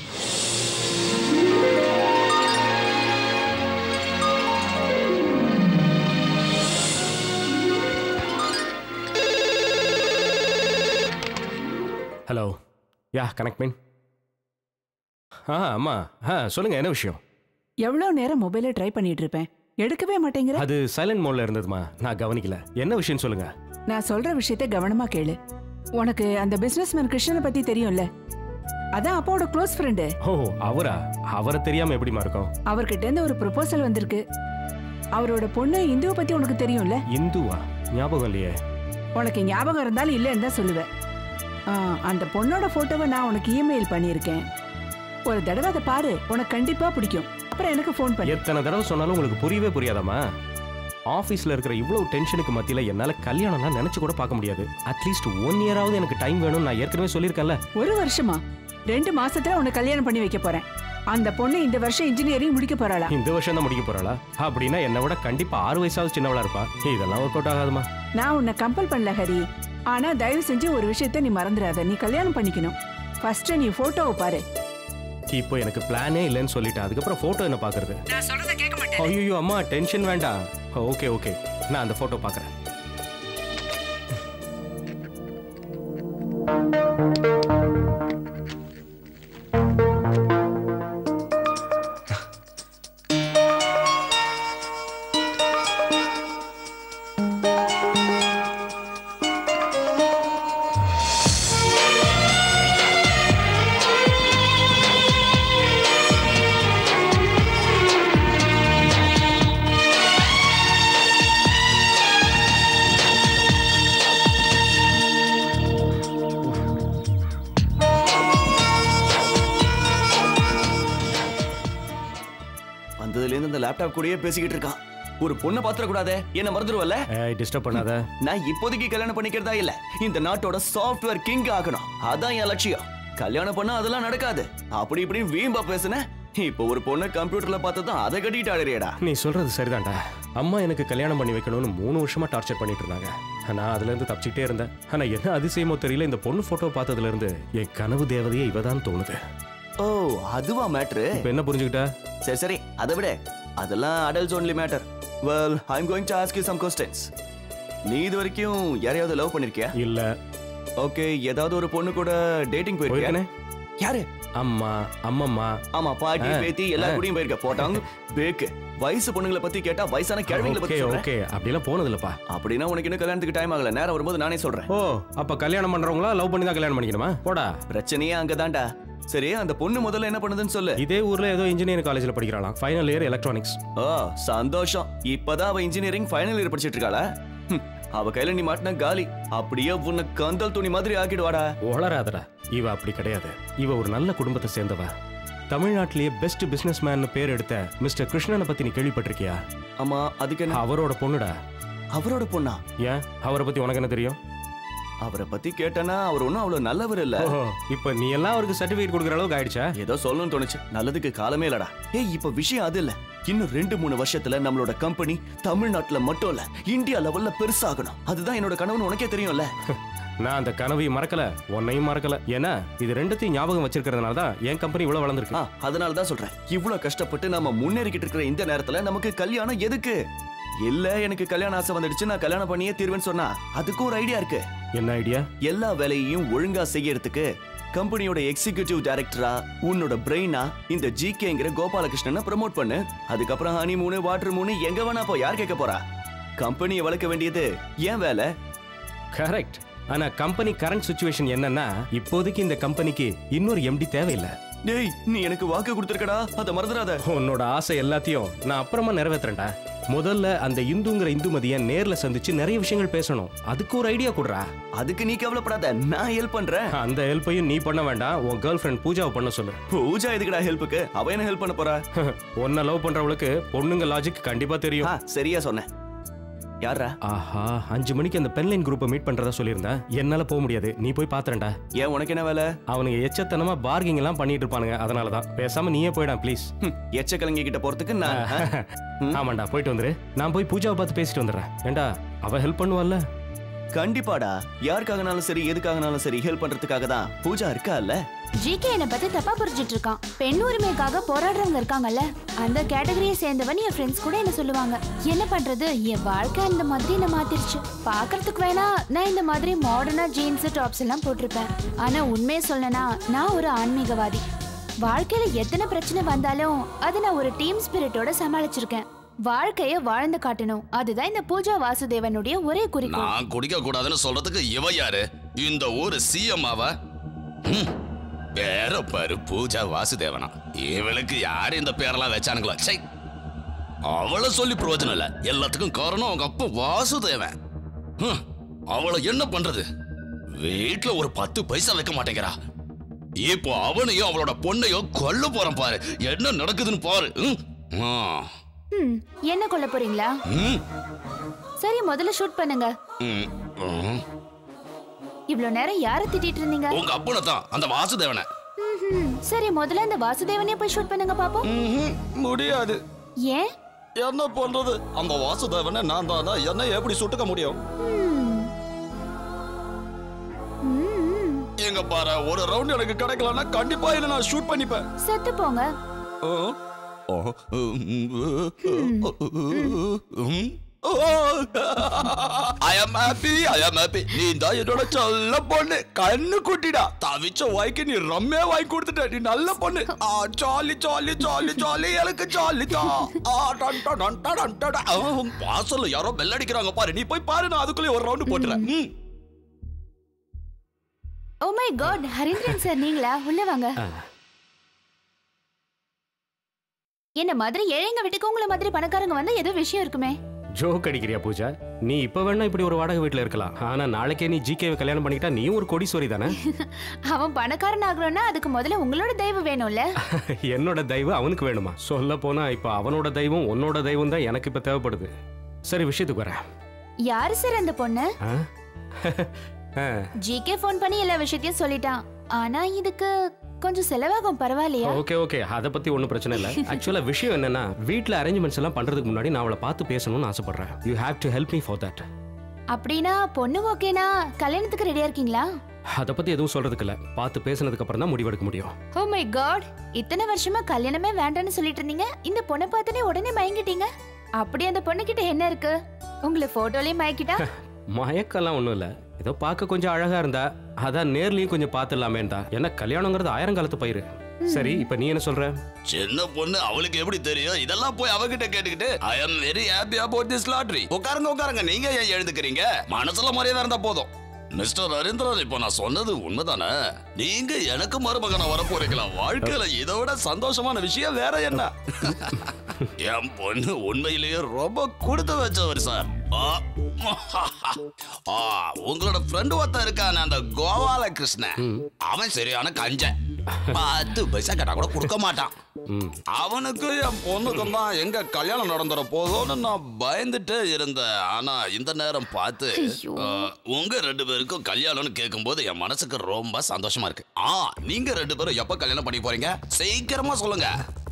hello yeah connect mean ஆ அம்மா ஆ சொல்லுங்க என்ன விஷயம் எவ்வளவு நேரம் மொபைலை ட்ரை பண்ணிட்டு இருப்பேன் எடுக்கவே மாட்டேங்கிற அது சைலண்ட் மோட்ல இருந்ததுமா நான் கவனிக்கல என்ன விஷயம் சொல்லுங்க நான் சொல்ற விஷயத்த கவனமா கேளு உனக்கு அந்த பிசினஸ்மேன் கிருஷ்ணனை பத்தி தெரியும்ல அதான் அப்பாவோட க்ளோஸ் ஃப்ரெண்டு ஓ அவரா அவரை தெரியாம எப்படிமா இருக்கும் அவர்கிட்ட இருந்து ஒரு ப்ரொபோசல் வந்திருக்கு அவரோட பொண்ணு இந்துவை பத்தி உனக்கு தெரியும்ல இந்துவா ஞாபகம் இல்லையே உனக்கு ஞாபகம் இருந்தாலும் இல்லைன்னு தான் சொல்லுவேன் ஆ, அந்த பொண்ணோட போட்டோவை நான் உனக்கு இமெயில் பண்ணியிருக்கேன் ஒரு தடவை அதை பாரு உனக்கு கண்டிப்பா பிடிக்கும் அப்புறம் எனக்கு ஃபோன் பண்ணு எத்தனை தடவை சொன்னாலும் உங்களுக்கு புரியவே புரியாதாம்மா ஆஃபீஸில் இருக்கிற இவ்வளவு டென்ஷனுக்கு மத்தியில் என்னால் கல்யாணம்லாம் நினச்சி கூட பார்க்க முடியாது அட்லீஸ்ட் ஒன் இயராவது எனக்கு டைம் வேணும்னு நான் ஏற்கனவே சொல்லியிருக்கேன்ல ஒரு வருஷமா ரெண்டு மாசத்துல உன்னை கல்யாணம் பண்ணி வைக்க போறேன் அந்த பொண்ணு இந்த வருஷம் இன்ஜினியரிங் முடிக்க போறாளா இந்த வருஷம் தான் முடிக்க போறாளா அப்படின்னா என்னை விட கண்டிப்பா ஆறு வயசாவது சின்னவளா இருப்பா இதெல்லாம் ஒர்க் அவுட் ஆகாதுமா நான் உன்னை கம்பல் பண்ணல ஹரி ஆனா தயவு செஞ்சு ஒரு விஷயத்த நீ மறந்துடாத நீ கல்யாணம் பண்ணிக்கணும் ஃபர்ஸ்ட் நீ போட்டோவை பாரு இப்போ எனக்கு பிளானே இல்லைன்னு சொல்லிட்டேன் அதுக்கப்புறம் ஃபோட்டோ என்ன பார்க்கறது நான் சொல்றத கேட்க மாட்டேன் ஐயோ அம்மா டென்ஷன் வேண்டாம் ஓகே ஓகே நான் அந்த ஃபோட்டோ பார்க்குறேன் வந்ததுல இருந்து இந்த லேப்டாப் கூடயே பேசிக்கிட்டு இருக்கான் ஒரு பொண்ணை பாத்திர கூடாதே என்ன மறந்துடுவல்ல டிஸ்டர்ப் பண்ணாத நான் இப்போதைக்கு கல்யாணம் பண்ணிக்கிறதா இல்ல இந்த நாட்டோட சாஃப்ட்வேர் கிங் ஆகணும் அதான் என் லட்சியம் கல்யாணம் பண்ணா அதெல்லாம் நடக்காது அப்படி இப்படி வீம்பா பேசுன இப்போ ஒரு பொண்ணை கம்ப்யூட்டர்ல பார்த்ததும் அதை கட்டிட்டு ஆடுறியடா நீ சொல்றது சரிதான்டா அம்மா எனக்கு கல்யாணம் பண்ணி வைக்கணும்னு மூணு வருஷமா டார்ச்சர் பண்ணிட்டு இருந்தாங்க நான் அதுல இருந்து தப்பிச்சுக்கிட்டே இருந்தேன் ஆனா என்ன அதிசயமோ தெரியல இந்த பொண்ணு போட்டோ பார்த்ததுல இருந்து என் கனவு தேவதையே இவதான் தோணுது ஓ அதுவா மேட்ரு இப்ப என்ன புரிஞ்சுக்கிட்ட சரி சரி அதை விட அதெல்லாம் adults only matter well I am going to ask you some questions நீ இது வரைக்கும் யாரையாவது லவ் பண்ணிருக்கியா இல்ல ஓகே ஏதாவது ஒரு பொண்ணு கூட டேட்டிங் போயிருக்கியா போயிருக்கேனே. யாரு அம்மா அம்மம்மா ஆமா பாட்டி ஆ. பேத்தி எல்லா கூடயும் போயிருக்க போட்டாங்க பேக்கு வயசு பொண்ணுங்களை பத்தி கேட்டா வயசான கிழவிங்களை ஓகே பத்தி சொல்றேன் ஓகே அப்படிலாம் போனது இல்லப்பா அப்படின்னா உனக்கு இன்னும் கல்யாணத்துக்கு டைம் ஆகல நேரம் வரும்போது நானே சொல்றேன் ஓ அப்ப கல்யாணம் பண்றவங்களா லவ் பண்ணி தான் கல்யாணம் பண்ணிக்கணுமா போடா பிரச்சனையே அங்கதான்டா சரி அந்த பொண்ணு முதல்ல என்ன பண்ணுதுன்னு சொல்லு இதே ஊர்ல ஏதோ இன்ஜினியரிங் காலேஜ்ல படிக்கிறாளாம் ஃபைனல் இயர் எலக்ட்ரானிக்ஸ் ஓ சந்தோஷம் இப்பதான் அவ இன்ஜினியரிங் ஃபைனல் இயர் படிச்சிட்டு இருக்காளா ஹம், அவ கையில நீ மாட்டின காலி அப்படியே உன்னை கந்தல் துணி மாதிரி ஆக்கிடுவாடா வளராதடா இவ அப்படி கிடையாது இவ ஒரு நல்ல குடும்பத்தை சேர்ந்தவ தமிழ்நாட்டிலேயே பெஸ்ட் பிசினஸ் மேன் பேர் எடுத்த மிஸ்டர் கிருஷ்ணனை பத்தி நீ கேள்விப்பட்டிருக்கியா ஆமா அதுக்கு என்ன அவரோட பொண்ணுடா அவரோட பொண்ணா ஏன் அவரை பத்தி உனக்கு என்ன தெரியும் அவரை பத்தி கேட்டனா அவர் ஒன்றும் அவ்வளவு நல்லவர் இல்ல ஓஹோ இப்போ நீ எல்லாம் அவருக்கு சர்டிபிகேட் கொடுக்குற அளவுக்கு ஆயிடுச்சா ஏதோ சொல்லணும்னு தோணுச்சு நல்லதுக்கு காலமே இல்லடா ஏய் இப்ப விஷயம் அது இல்ல இன்னும் ரெண்டு மூணு வருஷத்துல நம்மளோட கம்பெனி தமிழ்நாட்டுல மட்டும் இல்ல இந்தியா லெவல்ல பெருசாகணும் அதுதான் என்னோட கனவுன்னு உனக்கே தெரியும்ல நான் அந்த கனவையும் மறக்கல உன்னையும் மறக்கல ஏன்னா இது ரெண்டுத்தையும் ஞாபகம் வச்சிருக்கிறதுனால தான் என் கம்பெனி இவ்வளவு வளர்ந்துருக்கு அதனால தான் சொல்றேன் இவ்வளவு கஷ்டப்பட்டு நாம முன்னேறிக்கிட்டு இருக்கிற இந்த நேரத்துல நமக்கு கல்யாணம் எதுக்கு இல்ல எனக்கு கல்யாண ஆசை வந்துடுச்சு நான் கல்யாணம் பண்ணியே தீர்வேன்னு சொன்னா அதுக்கும் ஒரு ஐடியா இருக்கு என்ன ஐடியா எல்லா வேலையையும் ஒழுங்கா செய்யறதுக்கு கம்பெனியோட எக்ஸிகியூட்டிவ் டைரக்டரா உன்னோட பிரெயினா இந்த ஜிகேங்கிற கோபாலகிருஷ்ணனை ப்ரோமோட் பண்ணு அதுக்கப்புறம் ஹனி மூணு வாட்டர் மூணு எங்க வேணா போ யார் கேட்க போறா கம்பெனியை வளர்க்க வேண்டியது ஏன் வேலை கரெக்ட் ஆனா கம்பெனி கரண்ட் சுச்சுவேஷன் என்னன்னா இப்போதைக்கு இந்த கம்பெனிக்கு இன்னொரு எம்டி தேவையில்லை டேய் நீ எனக்கு வாக்கு கொடுத்துருக்கடா அதை மறந்துடாத உன்னோட ஆசை எல்லாத்தையும் நான் அப்புறமா நிறைவேத்துறேன்டா முதல்ல அந்த இந்துங்கிற இந்துமதியை நேர்ல சந்திச்சு நிறைய விஷயங்கள் பேசணும் அதுக்கு ஒரு ஐடியா கொடுறா அதுக்கு நீ கவலைப்படாத நான் ஹெல்ப் பண்றேன் அந்த ஹெல்ப்பையும் நீ பண்ண வேண்டாம் உன் கேர்ள் ஃப்ரெண்ட் பூஜாவை பண்ண சொல்லு பூஜா எதுக்குடா ஹெல்ப்புக்கு அவ என்ன ஹெல்ப் பண்ண போறா உன்னை லவ் பண்றவளுக்கு பொண்ணுங்க லாஜிக் கண்டிப்பா தெரியும் சரியா சொன்னேன் யாரா ஆஹா அஞ்சு மணிக்கு அந்த பென்லைன் குரூப்பை மீட் பண்றதா சொல்லியிருந்தேன் என்னால போக முடியாது நீ போய் பாத்துறேன்டா ஏன் உனக்கு என்ன வேலை அவனுங்க எச்சத்தனமா பார்கிங் எல்லாம் பண்ணிட்டு இருப்பானுங்க அதனால தான் பேசாம நீயே போயிடா ப்ளீஸ் எச்ச கலங்கி கிட்ட போறதுக்கு நான் ஆமாண்டா போயிட்டு வந்துரு நான் போய் பூஜாவை பார்த்து பேசிட்டு வந்துடுறேன் ஏண்டா அவ ஹெல்ப் பண்ணுவாள்ல கண்டிப்பாடா யாருக்காகனாலும் சரி எதுக்காகனாலும் சரி ஹெல்ப் பண்றதுக்காக தான் பூஜா இருக்கா இல்ல ஜிகே என்ன பத்தி தப்பா புரிஞ்சிட்டு இருக்கான் பெண் உரிமைக்காக போராடுறவங்க இருக்காங்கல்ல அந்த கேட்டகரியை சேர்ந்தவன் என் ஃப்ரெண்ட்ஸ் கூட என்ன சொல்லுவாங்க என்ன பண்றது என் வாழ்க்கை அந்த மாதிரி என்ன மாத்திருச்சு பாக்குறதுக்கு வேணா நான் இந்த மாதிரி மாடர்னா ஜீன்ஸ் டாப்ஸ் எல்லாம் போட்டிருப்பேன் ஆனா உண்மையை சொல்லனா நான் ஒரு ஆன்மீகவாதி வாழ்க்கையில எத்தனை பிரச்சனை வந்தாலும் அதை நான் ஒரு டீம் ஸ்பிரிட்டோட சமாளிச்சிருக்கேன் வாழ்க்கைய வாழ்ந்து காட்டணும் அதுதான் இந்த பூஜா வாசுதேவனுடைய ஒரே குறிக்கோள் நான் குடிக்க கூடாதுன்னு சொல்றதுக்கு இவ யாரு இந்த ஊரு சிஎம் அவ ம், பேர பாரு பூஜா வாசுதேவனா இவளுக்கு யாரு இந்த பேரெல்லாம் வச்சானுங்களா சை அவளை சொல்லி பிரயோஜனம் இல்ல எல்லாத்துக்கும் காரணம் அவங்க அப்பா வாசுதேவன் ஹம், அவளை என்ன பண்றது வீட்ல ஒரு பத்து பைசா வைக்க மாட்டேங்கிறா இப்போ அவனையும் அவளோட பொண்ணையும் கொல்ல போறான் பாரு என்ன நடக்குதுன்னு பாரு ம், ஆ, ம், என்ன கொல்ல போறீங்களா ம், சரி முதல்ல ஷூட் பண்ணுங்க ம், ம். இவ்ளோ நேரம் யார திட்டிட்டு இருந்தீங்க உங்க அப்பனை தான் அந்த வாசுதேவனை ம்ஹும். சரி முதல்ல இந்த வாசுதேவனே போய் ஷூட் பண்ணுங்க பாப்போம் முடியாது ஏன் என்ன பண்றது அந்த வாசுதேவனை நான் தானா என்ன எப்படி சுட்டுக்க முடியும் எங்க பாரு ஒரு ரவுண்ட் எனக்கு கிடைக்கலன்னா கண்டிப்பா என்ன நான் ஷூட் பண்ணிப்பேன் செத்து போங்க ஐ am happy I am happy நீ தான் என்னோட சொல்ல பொண்ணு கண்ணு குட்டிடா தவிச்ச வாய்க்கு நீ ரம்மே வாங்கி கொடுத்துட்ட நீ நல்ல பொண்ணு ஆ ஜாலி ஜாலி ஜாலி ஜாலி எனக்கு ஜாலி தான் ஆ டன் டன் டன் டன் டன் டன் டன். ஆ, வாசல்ல யாரோ பெல் அடிக்கிறாங்க பாரு நீ போய் பாரு நான் அதுக்குள்ளே ஒரு ரவுண்ட் போட்டுறேன் ம். Oh my god Harindran sir நீங்களா உள்ள வாங்க என்ன மாதிரி ஏழைங்க வீட்டுக்கு உங்களை மாதிரி பணக்காரங்க வந்து ஏதோ விஷயம் இருக்குமே ஜோக் அடிக்கிறியா பூஜா நீ இப்ப வேணா இப்படி ஒரு வாடகை வீட்டுல இருக்கலாம் ஆனா நாளைக்கே நீ ஜிகேவை கல்யாணம் பண்ணிக்கிட்டா நீயும் ஒரு கோடீஸ்வரி தானே அவன் பணக்காரன் ஆகணும்னா அதுக்கு முதல்ல உங்களோட தயவு வேணும்ல என்னோட தெய்வம் அவனுக்கு வேணுமா சொல்ல போனா இப்ப அவனோட தெய்வம் உன்னோட தெய்வம் தான் எனக்கு இப்ப தேவைப்படுது சரி விஷயத்துக்கு வரேன் யாரு சார் அந்த பொண்ணு ஆ? ஆ, ஜிகே ஃபோன் பண்ணி எல்லா விஷயத்தையும் சொல்லிட்டான் ஆனா இதுக்கு கொஞ்சம் செலவாகும் பரவாயில்லையா ஓகே ஓகே அதை பத்தி ஒன்றும் பிரச்சனை இல்லை ஆக்சுவலா விஷயம் என்னன்னா வீட்டில் அரேஞ்ச்மெண்ட்ஸ் எல்லாம் பண்றதுக்கு முன்னாடி நான் அவளை பார்த்து பேசணும்னு ஆசைப்படுறேன் you have to help me for that அப்படின்னா பொண்ணு ஓகேனா கல்யாணத்துக்கு ரெடியா இருக்கீங்களா அதை பத்தி எதுவும் சொல்றதுக்கு இல்ல பார்த்து பேசினதுக்கு அப்புறம் தான் முடிவெடுக்க முடியும் ஓ மை காட் இத்தனை வருஷமா கல்யாணமே வேண்டாம்னு சொல்லிட்டு இருந்தீங்க இந்த பொண்ணை பார்த்தனே உடனே மயங்கிட்டீங்க அப்படி அந்த பொண்ணு கிட்ட என்ன இருக்கு உங்களை போட்டோலயே மயக்கிட்டா மயக்கெல்லாம் ஒன்றும் இல்லை ஏதோ பார்க்க கொஞ்சம் அழகா இருந்தா அதான் நேர்லயும் கொஞ்சம் பார்த்துடலாமேண்டா ஏன்னா கல்யாணங்கிறது ஆயிரம் காலத்து பயிர் சரி இப்போ நீ என்ன சொல்ற சின்ன பொண்ணு அவளுக்கு எப்படி தெரியும் இதெல்லாம் போய் அவகிட்ட கேட்டுக்கிட்டு I am very happy about this lottery உட்காருங்க உட்காருங்க நீங்க ஏன் எழுதுக்கிறீங்க மனசுல மரியாதை இருந்தா போதும் மிஸ்டர் ஹரீந்திரன் இப்போ நான் சொன்னது உண்மைதானே நீங்க எனக்கு மருமகனா வர போறீங்களா வாழ்க்கையில இதை விட சந்தோஷமான விஷயம் வேற என்ன என் பொண்ணு உண்மையிலேயே ரொம்ப கொடுத்து வச்சவர் சார் ஆ, ஆ, உங்களோட ஃப்ரெண்டு ஒருத்தன் இருக்கானே அந்த கோபால கிருஷ்ணன் அவன் சரியான கஞ்சன் பத்து பைசா கேட்டா கூட கொடுக்க மாட்டான் அவனுக்கு என் பொண்ணுக்கும் தான் எங்க கல்யாணம் நடந்துற போதோன்னு நான் பயந்துட்டே இருந்தேன் ஆனா இந்த நேரம் பார்த்து ஆ, உங்க ரெண்டு பேருக்கும் கல்யாணம்னு கேட்கும்போது என் மனசுக்கு ரொம்ப சந்தோஷமா இருக்கு ஆ நீங்க ரெண்டு பேரும் எப்ப கல்யாணம் பண்ணி போறீங்க சீக்கிரமா சொல்லுங்க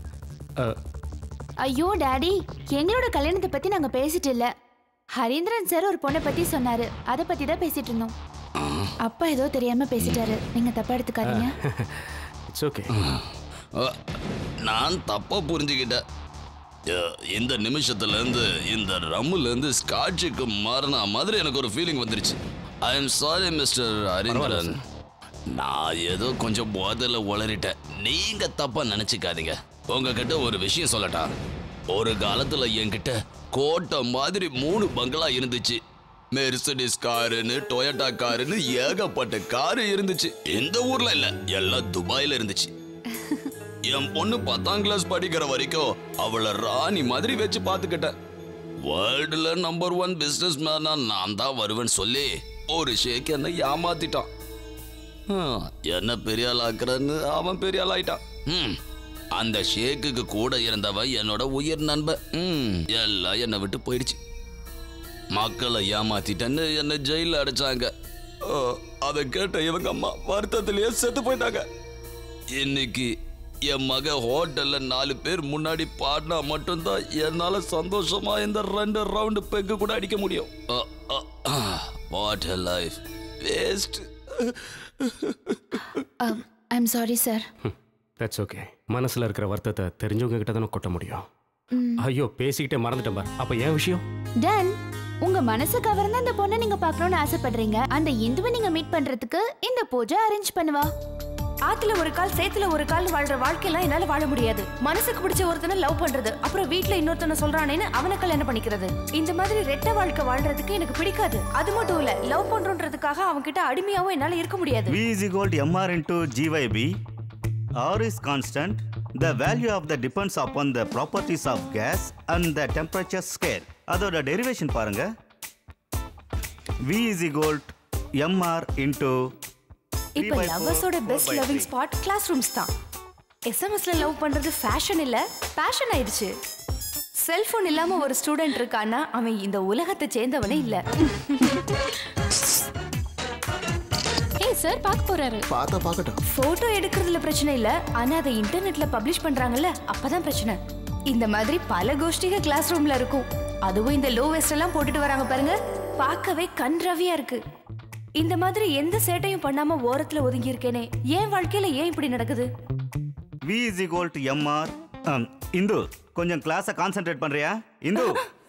ஐயோ டாடி எங்களோட கல்யாணத்தை பத்தி நாங்க பேசிட்டு இல்ல ஹரீந்திரன் சார் ஒரு பொண்ணை பத்தி சொன்னாரு அத பத்தி தான் பேசிட்டு இருந்தோம் அப்பா ஏதோ தெரியாம பேசிட்டாரு நீங்க தப்பா எடுத்துக்காதீங்க இட்ஸ் ஓகே அ, நான் தப்பா புரிஞ்சுக்கிட்டேன் அ, இந்த நிமிஷத்துல இருந்து இந்த ரம்முல இருந்து ஸ்காட்சுக்கு மாறின மாதிரி எனக்கு ஒரு ஃபீலிங் வந்துருச்சு I am sorry mister Harindran நான் ஏதோ கொஞ்சம் போதல உளறிட்டேன் நீங்க தப்பா நினைச்சுக்காதீங்க உங்ககிட்ட ஒரு விஷயம் சொல்லட்டா ஒரு காலத்துல என்கிட்ட கோட்டை மாதிரி மூணு பங்களா இருந்துச்சு மெர்சடிஸ் காருன்னு டொயட்டா காருன்னு ஏகப்பட்ட காரு இருந்துச்சு இந்த ஊர்ல இல்ல எல்லாம் துபாயில இருந்துச்சு என் பொண்ணு பத்தாம் கிளாஸ் படிக்கிற வரைக்கும் அவளை ராணி மாதிரி வச்சு பார்த்துக்கிட்டேன் வேர்ல்டுல நம்பர் ஒன் பிசினஸ் மேனா நான் தான் வருவேன்னு சொல்லி ஒரு ஷேக் என்னை ஏமாத்திட்டான் ஹம், என்ன பெரிய ஆள் ஆக்குறன்னு அவன் பெரிய ஆள் ஆயிட்டான் ம், அந்த ஷேக்குக்கு கூட இருந்தவன் என்னோட உயிர் நண்பன் ம், எல்லாம் என்னை விட்டு போயிடுச்சு மக்களை ஏமாத்திட்டேன்னு என்னை ஜெயில அடைச்சாங்க ஓ, அதை கேட்ட இவங்க அம்மா வருத்தத்திலேயே செத்து போயிட்டாங்க இன்னைக்கு என் மக ஹோட்டல்ல நாலு பேர் முன்னாடி பாடினா மட்டும்தான் என்னால சந்தோஷமா இந்த ரெண்டு ரவுண்டு பெக்கு கூட அடிக்க முடியும் what a life waste I'm sorry sir that's okay மனசுல இருக்கிற வருத்தத்தை தெரிஞ்சவங்க கிட்ட தானே கொட்ட முடியும் ஐயோ பேசிக்கிட்டே மறந்துட்டேன் பார் அப்ப ஏன் விஷயம் டன் உங்க மனசு கவர்ந்த அந்த பொண்ணை நீங்க பார்க்கணும்னு ஆசைப்படுறீங்க அந்த இந்துவை நீங்க மீட் பண்றதுக்கு இந்த பூஜை அரேஞ்ச் பண்ணுவா ஆத்துல ஒரு கால் சேத்துல ஒரு கால் வாழ்ற வாழ்க்கையெல்லாம் என்னால வாழ முடியாது மனசுக்கு பிடிச்ச ஒருத்தனை லவ் பண்றது அப்புறம் வீட்ல இன்னொருத்தனை சொல்றானேன்னு அவனை கல்யாணம் பண்ணிக்கிறது இந்த மாதிரி ரெட்ட வாழ்க்கை வாழ்றதுக்கு எனக்கு பிடிக்காது அது மட்டும் இல்ல லவ் பண்றோன்றதுக்காக அவன் கிட்ட அடிமையாவும் என்னால இருக்க முடியாது V is equal to mr into gyb. R is constant. The value of the depends upon the properties of gas and the temperature scale. அதோட derivation பாருங்க V is equal to mr into இப்ப லவ்வர்ஸோட best loving spot classrooms தான் எஸ்எம்எஸ்ல லவ் பண்றது ஃபேஷன் இல்ல பேஷன் ஆயிடுச்சு செல்போன் இல்லாம ஒரு ஸ்டூடெண்ட் இருக்கான்னா அவன் இந்த உலகத்தை சேர்ந்தவனே இல்ல ஏய் சார் பார்க்க போறாரு பார்த்தா பார்க்கட்டும் போட்டோ எடுக்கிறதுல பிரச்சனை இல்ல ஆனா அதை இன்டர்நெட்ல பப்ளிஷ் பண்றாங்கல்ல அப்பதான் பிரச்சனை இந்த மாதிரி பல கோஷ்டிக கிளாஸ் ரூம்ல இருக்கும் அதுவும் இந்த லோ வெஸ்ட் எல்லாம் போட்டுட்டு வராங்க பாருங்க பார்க்கவே கண்ரவியா இருக்கு இந்த மாதிரி எந்த சேட்டையும் பண்ணாம ஓரத்துல ஒதுங்கி இருக்கேனே என் வாழ்க்கையில ஏன் இப்படி நடக்குது V is equal to mr um, Hindu கொஞ்சம் கிளாஸை கான்சென்ட்ரேட் பண்றியா இந்து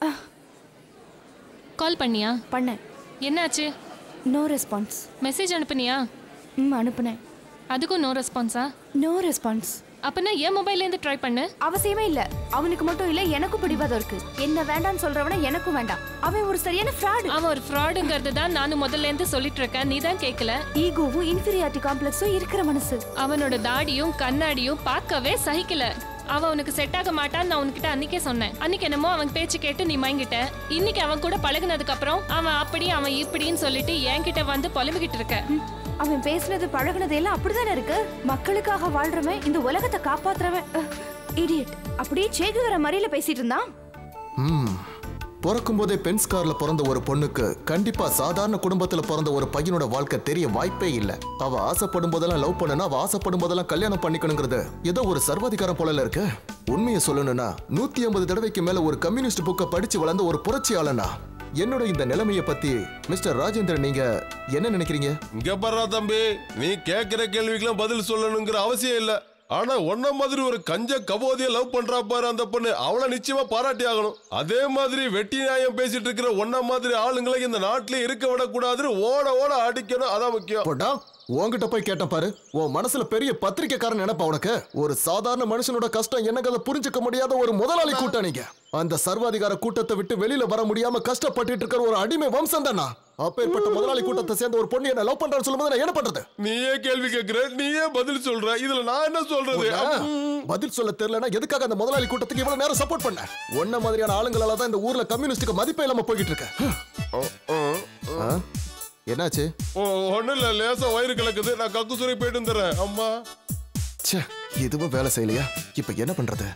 கால் பண்ணியா பண்ணேன் என்னாச்சு நோ ரெஸ்பான்ஸ் மெசேஜ் அனுப்புனியா ம் அனுப்புனேன் அதுக்கும் நோ ரெஸ்பான்ஸா நோ ரெஸ்பான்ஸ் அப்பனா என் மொபைல்ல இருந்து ட்ரை பண்ணு அவசியமே இல்ல அவனுக்கு மட்டும் இல்ல எனக்கும் பிடிவாதம் இருக்கு என்ன வேண்டாம்னு சொல்றவன எனக்கும் வேண்டாம் அவன் ஒரு சரியான ஃப்ராட் அவன் ஒரு ஃப்ராடுங்கிறது தான் நானும் முதல்ல இருந்து சொல்லிட்டு இருக்கேன் நீ தான் கேட்கல ஈகோவும் இன்ஃபீரியாரிட்டி காம்ப்ளெக்ஸும் இருக்கிற மனசு அவனோட தாடியும் கண்ணாடியும் பார்க்கவே சகிக்கல அவன் உனக்கு செட் ஆக மாட்டான்னு நான் உன்கிட்ட அன்னைக்கே சொன்னேன் அன்னைக்கு என்னமோ அவன் பேச்சு கேட்டு நீ மயங்கிட்ட இன்னைக்கு அவன் கூட பழகுனதுக்கு அப்புறம் அவன் அப்படி அவன் இப்படின்னு சொல்லிட்டு என்கிட்ட வந்து புலம்பிக்கிட்டு இருக்க அவன் பேசுனது பழகுனது எல்லாம் அப்படிதானே இருக்கு மக்களுக்காக வாழ்றவன் இந்த உலகத்தை காப்பாத்துறவன் இடியட் அப்படியே சேகுவர மறியல பேசிட்டு இருந்தான் ம் பிறக்கும் போதே பென்ஸ் கார்ல பிறந்த ஒரு பொண்ணுக்கு கண்டிப்பா சாதாரண குடும்பத்துல பிறந்த ஒரு பையனோட வாழ்க்கை தெரிய வாய்ப்பே இல்ல அவ ஆசைப்படும் போதெல்லாம் லவ் பண்ணணும் அவ ஆசைப்படும் போதெல்லாம் கல்யாணம் பண்ணிக்கணுங்கிறது ஏதோ ஒரு சர்வாதிகாரம் போல இருக்கு உண்மையை சொல்லணும்னா நூத்தி ஐம்பது தடவைக்கு மேல ஒரு கம்யூனிஸ்ட் புக்கை படிச்சு வளர்ந்த ஒரு புரட்சியாளனா என்னோட இந்த நிலைமைய பத்தி மிஸ்டர் ராஜேந்திரன் நீங்க என்ன நினைக்கிறீங்க இங்க பாரு தம்பி நீ கேக்குற கேள்விக்கெல்லாம் பதில் சொல்லணுங்கிற அவசியம் இல்ல ஆனா ஒன்ன மாதிரி ஒரு கஞ்ச கபோதிய லவ் பண்றா பாரு அந்த பொண்ணு அவளை நிச்சயமா பாராட்டி ஆகணும் அதே மாதிரி வெட்டி நியாயம் பேசிட்டு இருக்கிற ஒன்ன மாதிரி ஆளுங்களை இந்த நாட்டுல இருக்க விடக்கூடாதுன்னு ஓட ஓட அடிக்கணும் அதான் முக்கியம் போடா உன்கிட்ட போய் கேட்டேன் பாரு உன் மனசுல பெரிய பத்திரிக்கைக்காரன் நினைப்பா உனக்கு ஒரு சாதாரண மனுஷனோட கஷ்டம் என்னங்கிறத புரிஞ்சுக்க முடியாத ஒரு முதலாளி கூட்டம் நீங்க அந்த சர்வாதிகார கூட்டத்தை விட்டு வெளியில வர முடியாம கஷ்டப்பட்டுட்டு இருக்கிற ஒரு அடிமை வம்சம் தானா அப்பேற்பட்ட முதலாளி கூட்டத்தை சேர்ந்த ஒரு பொண்ணு என்ன லவ் பண்றான்னு சொல்லும்போது நான் என்ன பண்றது நீயே கேள்வி கேக்குற நீயே பதில் சொல்ற இதுல நான் என்ன சொல்றது உன்னை பதில் சொல்ல தெரியலனா எதுக்காக அந்த முதலாளி கூட்டத்துக்கு இவ்வளவு நேரம் சப்போர்ட் பண்ண ஒன்ன மாதிரியான ஆளுங்களால தான் இந்த ஊர்ல கம்யூனிஸ்டுக்கு மதிப்பே இல்லாம போய்கிட்டு இருக்கு ஆ? என்னாச்சு ஒண்ணு இல்ல லேசா வயிறு கலக்குது நான் கக்கு சுரை போயிட்டு வந்துடுறேன் அம்மா ச்சே இதுவும் வேலை செய்யலையா இப்ப என்ன பண்றது